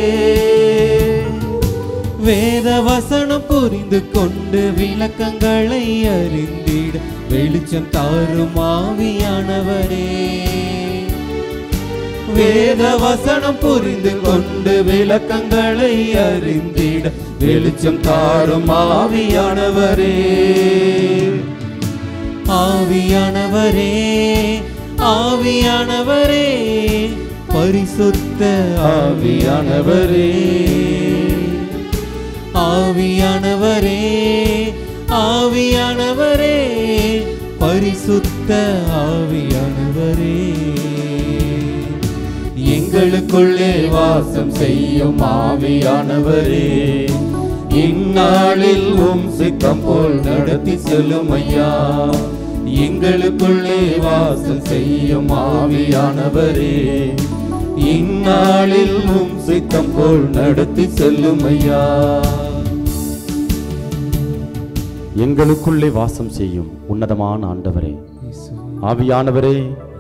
வேத வசனம் புரிந்து கொண்டு விளக்கங்களை அறிந்திட வெளிச்சம் தாரும் ஆவியானவரே வேத வசனம் புரிந்து கொண்டு விளக்கங்களை அறிந்திட வெளிச்சம் தாரும் ஆவியானவரே ஆவியானவரே ஆவியானவரே பரிசுத்த ஆவியானவரே ஆவியானவரே ஆவியானவரே பரிசுத்த ஆவியானவரே எங்களுக்குள்ளே வாசம் செய்யும் ஆவியானவரே இந்நாளில் உம் சித்தம் போல் நடத்தி செல்லும் ஐயா எங்களுக்குள்ளே வாசம் செய்யும் ஆவியானவரே இந்நாளில் உம் சித்தம் போல் நடத்தி செல்லும் ஐயா எங்களுக்குள்ளே வாசம் செய்யும் உன்னதமான ஆண்டவரே ஆவியானவரே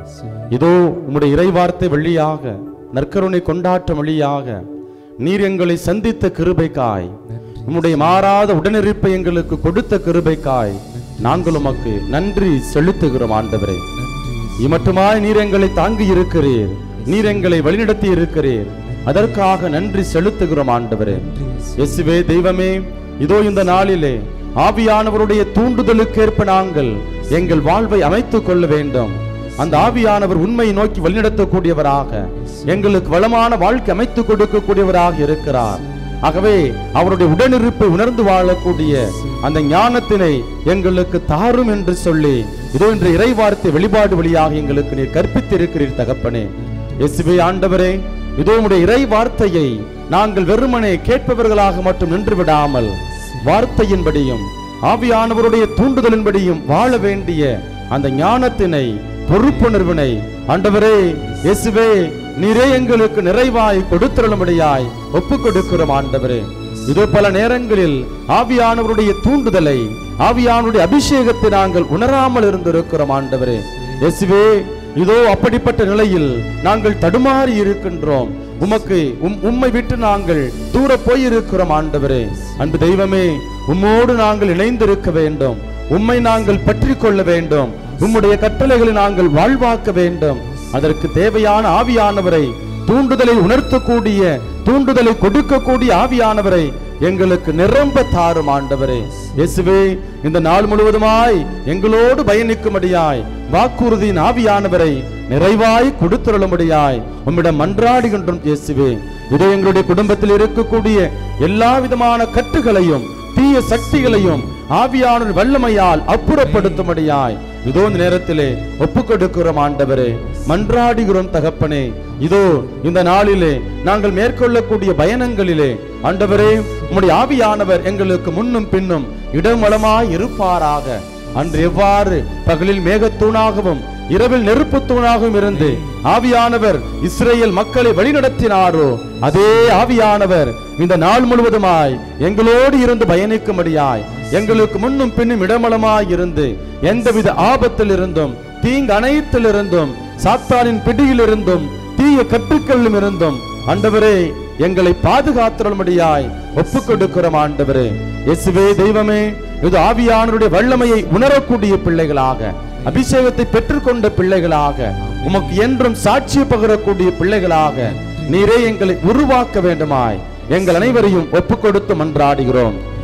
இதோ உம்முடைய இறைவார்த்தை வழியாக நற்கருணை கொண்டாட்டம் வழியாக நீர் எங்களை சந்தித்த கிருபைக்காய் உம்முடைய மாறாத உடனிருப்பை எங்களுக்கு கொடுத்த கிருபைக்காய் நாங்கள் உமக்கு நன்றி செலுத்துகிறோம் ஆண்டவரே இமட்டுமாய் நீர் எங்களை தாங்கி இருக்கிறீர் நீர் எங்களை வழிநடத்தி இருக்கிறீர் அதற்காக நன்றி செலுத்துகிறோம் ஆண்டவரே இயேசுவே தெய்வமே இதோ இந்த நாளிலே ஆவியானவருடைய தூண்டுதலுக்கேற்ப நாங்கள் எங்கள் வாழ்வை அமைத்துக் கொள்ள வேண்டும் அந்த ஆவியானவர் உண்மையை நோக்கி வழிநடத்தக்கூடியவராக எங்களுக்கு வளமான வாழ்க்கை அமைத்துக் கொடுக்கக்கூடியவராக இருக்கிறார் ஆகவே அவருடைய உடனிருப்பை உணர்ந்து வாழக்கூடிய அந்த ஞானத்தினை எங்களுக்கு தாரும் என்று சொல்லி இதோ இன்று இறைவார்த்தை வெளிப்பாடு வழியாக எங்களுக்கு நீர் கற்பித்திருக்கிறீர் தகப்பனே இயேசுவே ஆண்டவரே இதோ உம்முடைய இறை வார்த்தையை நாங்கள் வெறுமனே கேட்பவர்களாக மட்டும் நின்று விடாமல் வார்த்தையின்படியும் ஆவியானவருடைய தூண்டுதலின்படியும் வாழ வேண்டிய அந்த ஞானத்தினை பொறுப்புணர்வினை ஆண்டவரே இயேசுவே நீரே எங்களுக்கு நிறைவாய் கொடுத்திருளும்படியாய் ஒப்பு கொடுக்கிறோம் ஆண்டவரே இதோ பல நேரங்களில் ஆவியானவருடைய தூண்டுதலை ஆவியானுடைய அபிஷேகத்தை நாங்கள் உணராமல் இருந்திருக்கிறோம் ஆண்டவரே இயேசுவே இதோ அப்படிப்பட்ட நிலையில் நாங்கள் தடுமாறி இருக்கின்றோம் உமக்கு உம் உம்மை விட்டு நாங்கள் தூர போயிருக்கிறோம் ஆண்டவரே அன்பு தெய்வமே உம்மோடு நாங்கள் இணைந்திருக்க வேண்டும் உம்மை நாங்கள் பற்றி கொள்ள வேண்டும் உம்முடைய கட்டளைகளை நாங்கள் வாழ்வாக்க வேண்டும் அதற்கு தேவையான ஆவியானவரை தூண்டுதலை உணர்த்தக்கூடிய தூண்டுதலை கொடுக்கக்கூடிய ஆவியானவரை எங்களுக்கு நிரம்ப தாரும் ஆண்டவரே இயேசுவே இந்த நாள் முழுவதுமாய் எங்களோடு பயணிக்கும்படியாய் வாக்குறுதியின் ஆவியானவரை நிறைவாய் கொடுத்துருளும்படியாய் உம்மிடம் மன்றாடுகின்றோம் இயேசுவே இதோ எங்களுடைய குடும்பத்தில் இருக்கக்கூடிய எல்லா விதமான கட்டுகளையும் தீய சக்திகளையும் ஆவியானவர் வல்லமையால் அப்புறப்படுத்தும்படியாய் இதோ இந்த நேரத்திலே ஒப்பு கொடுக்கிறோம் ஆண்டவரே மன்றாடுகிறோம் தகப்பனே இதோ இந்த நாளிலே நாங்கள் மேற்கொள்ளக்கூடிய பயணங்களிலே ஆண்டவரே உம்முடைய ஆவியானவர் எங்களுக்கு முன்னும் பின்னும் இடமளமாய் இருப்பாராக அன்று எவ்வாறு பகலில் மேகத்தூணாகவும் இரவில் நெருப்பு தூணாகவும் இருந்து ஆவியானவர் இஸ்ரேல் மக்களை வழிநடத்தினாரோ அதே ஆவியானவர் இந்த நாள் முழுவதுமாய் எங்களோடு இருந்து பயணிக்கும்படியாய் எங்களுக்கு முன்னும் பின்னும் இடமளமாய் இருந்து எந்தவித ஆபத்தில் இருந்தும் தீங்கு அனைத்திலிருந்தும் சாத்தானின் பிடியிலிருந்தும் தீய கட்டுக்களிலும் இருந்தும் ஆண்டவரே எங்களை பாதுகாத்துள்ளபடியாய் ஒப்பு கொடுக்கிறோம் ஆண்டவரே இயேசுவே தெய்வமே இது ஆவியானவருடைய வல்லமையை உணரக்கூடிய பிள்ளைகளாக அபிஷேகத்தை பெற்றுக்கொண்ட பிள்ளைகளாக உமக்கு என்றும் சாட்சி பகரக்கூடிய பிள்ளைகளாக நீரே எங்களை உருவாக்க வேண்டுமாய் எங்கள் அனைவரையும் ஒப்பு கொடுத்து மன்றாடுகிறோம்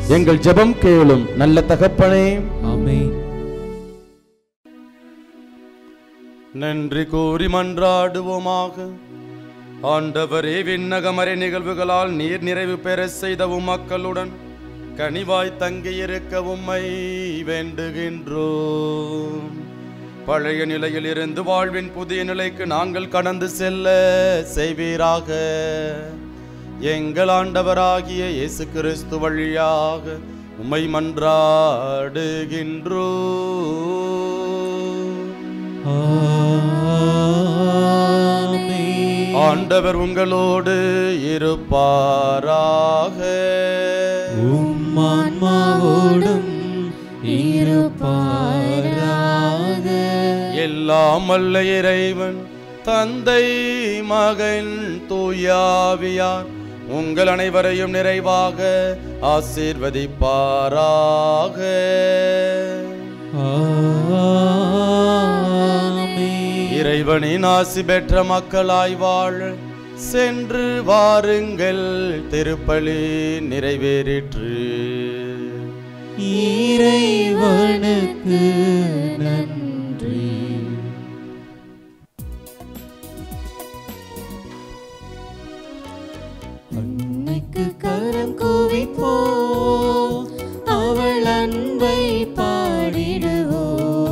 எங்கள் ஜெபம் கேளும் நல்ல தகப்பனே ஆமென் நன்றி கூறி மன்றாடுவோமாக ஆண்டவரே விண்ணகமறை நிகழ்வுகளால் நீர் நிறைவு பெற செய்த உம் மக்களுடன் கனிவாய் தங்கியிருக்க உம்மை வேண்டுகின்றோம் பழைய நிலையில் இருந்து வாழ்வின் புதிய நிலைக்கு நாங்கள் கடந்து செல்ல செய்வீராக எங்கள் ஆண்டவராகிய இயேசு கிறிஸ்து வழியாக உம்மை மன்றாடுகின்றோம் ஆமென் ஆண்டவர் உங்களோடு இருப்பாராக உம் ஆன்மாவோடும் இருப்பாராக எல்லாம் வல்ல இறைவன் தந்தை மகன் தூயாவியார் உங்கள் அனைவரையும் நிறைவாக ஆசீர்வதிப்பாராக ஆமென் இறைவனின் ஆசி பெற்ற மக்களாய் வாழ சென்று வாருங்கள் திருப்பலி நிறைவேறிற்று இறைவனுக்கு நன்றி அன்னைக்கு கரம் குவிப்போ அவள் அன்பை பாடிடுவோ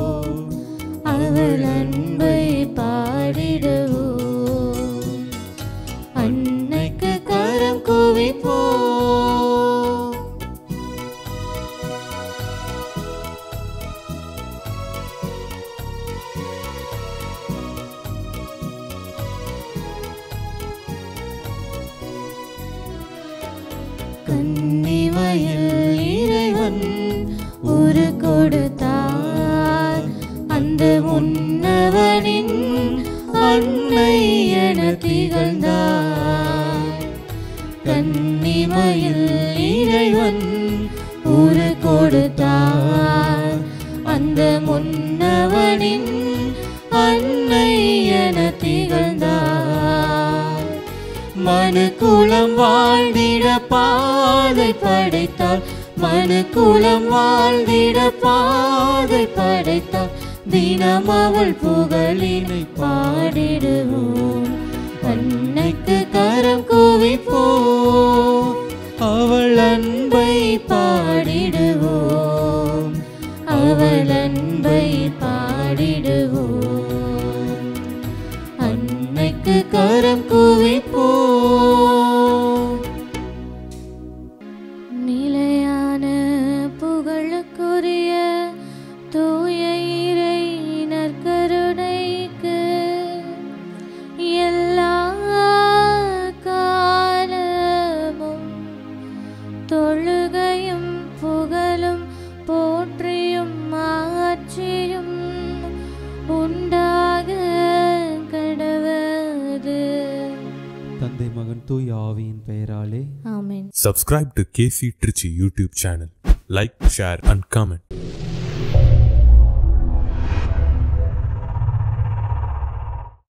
அவள் அன்பை பாடிடுவோ அன்னைக்கு கரம் குவிப்போ கன்னிமயில் இறைவன் ஒரு கொடுத்தார் அந்த முன்னவனின் அன்னை என திகழ்ந்தார் கன்னிமயில் இறைவன் ஒரு கொடுத்தார் அந்த முன்னவனின் அன்னை என திகழ்ந்தார் மனு குலம் வாழ்ந்திட பாதை படைத்தார் மனு குலம் வாழ்ந்திட பாதை படைத்தார் தினம் அவள் புகழினை பாடிடுவோம் அன்னைக்கு கரம் குவிப்போம் அவள் அன்பை பாடிடுவோம் அவள் அன்பை பாடிடுவோம் அன்னைக்கு கரம் குவிப்போ நிலையான புகழுக்குரிய தூய இறை நற்கருணைக்கு எல்லா காலமும் தொழுகையும் புகழும் போற்றியும் ஆட்சியும் உண்டாக கடவது தந்தை மகன் தூய் ஆவியின் பெயராலே ஆமென் Subscribe to KC Trichy YouTube channel. Like, share, and comment.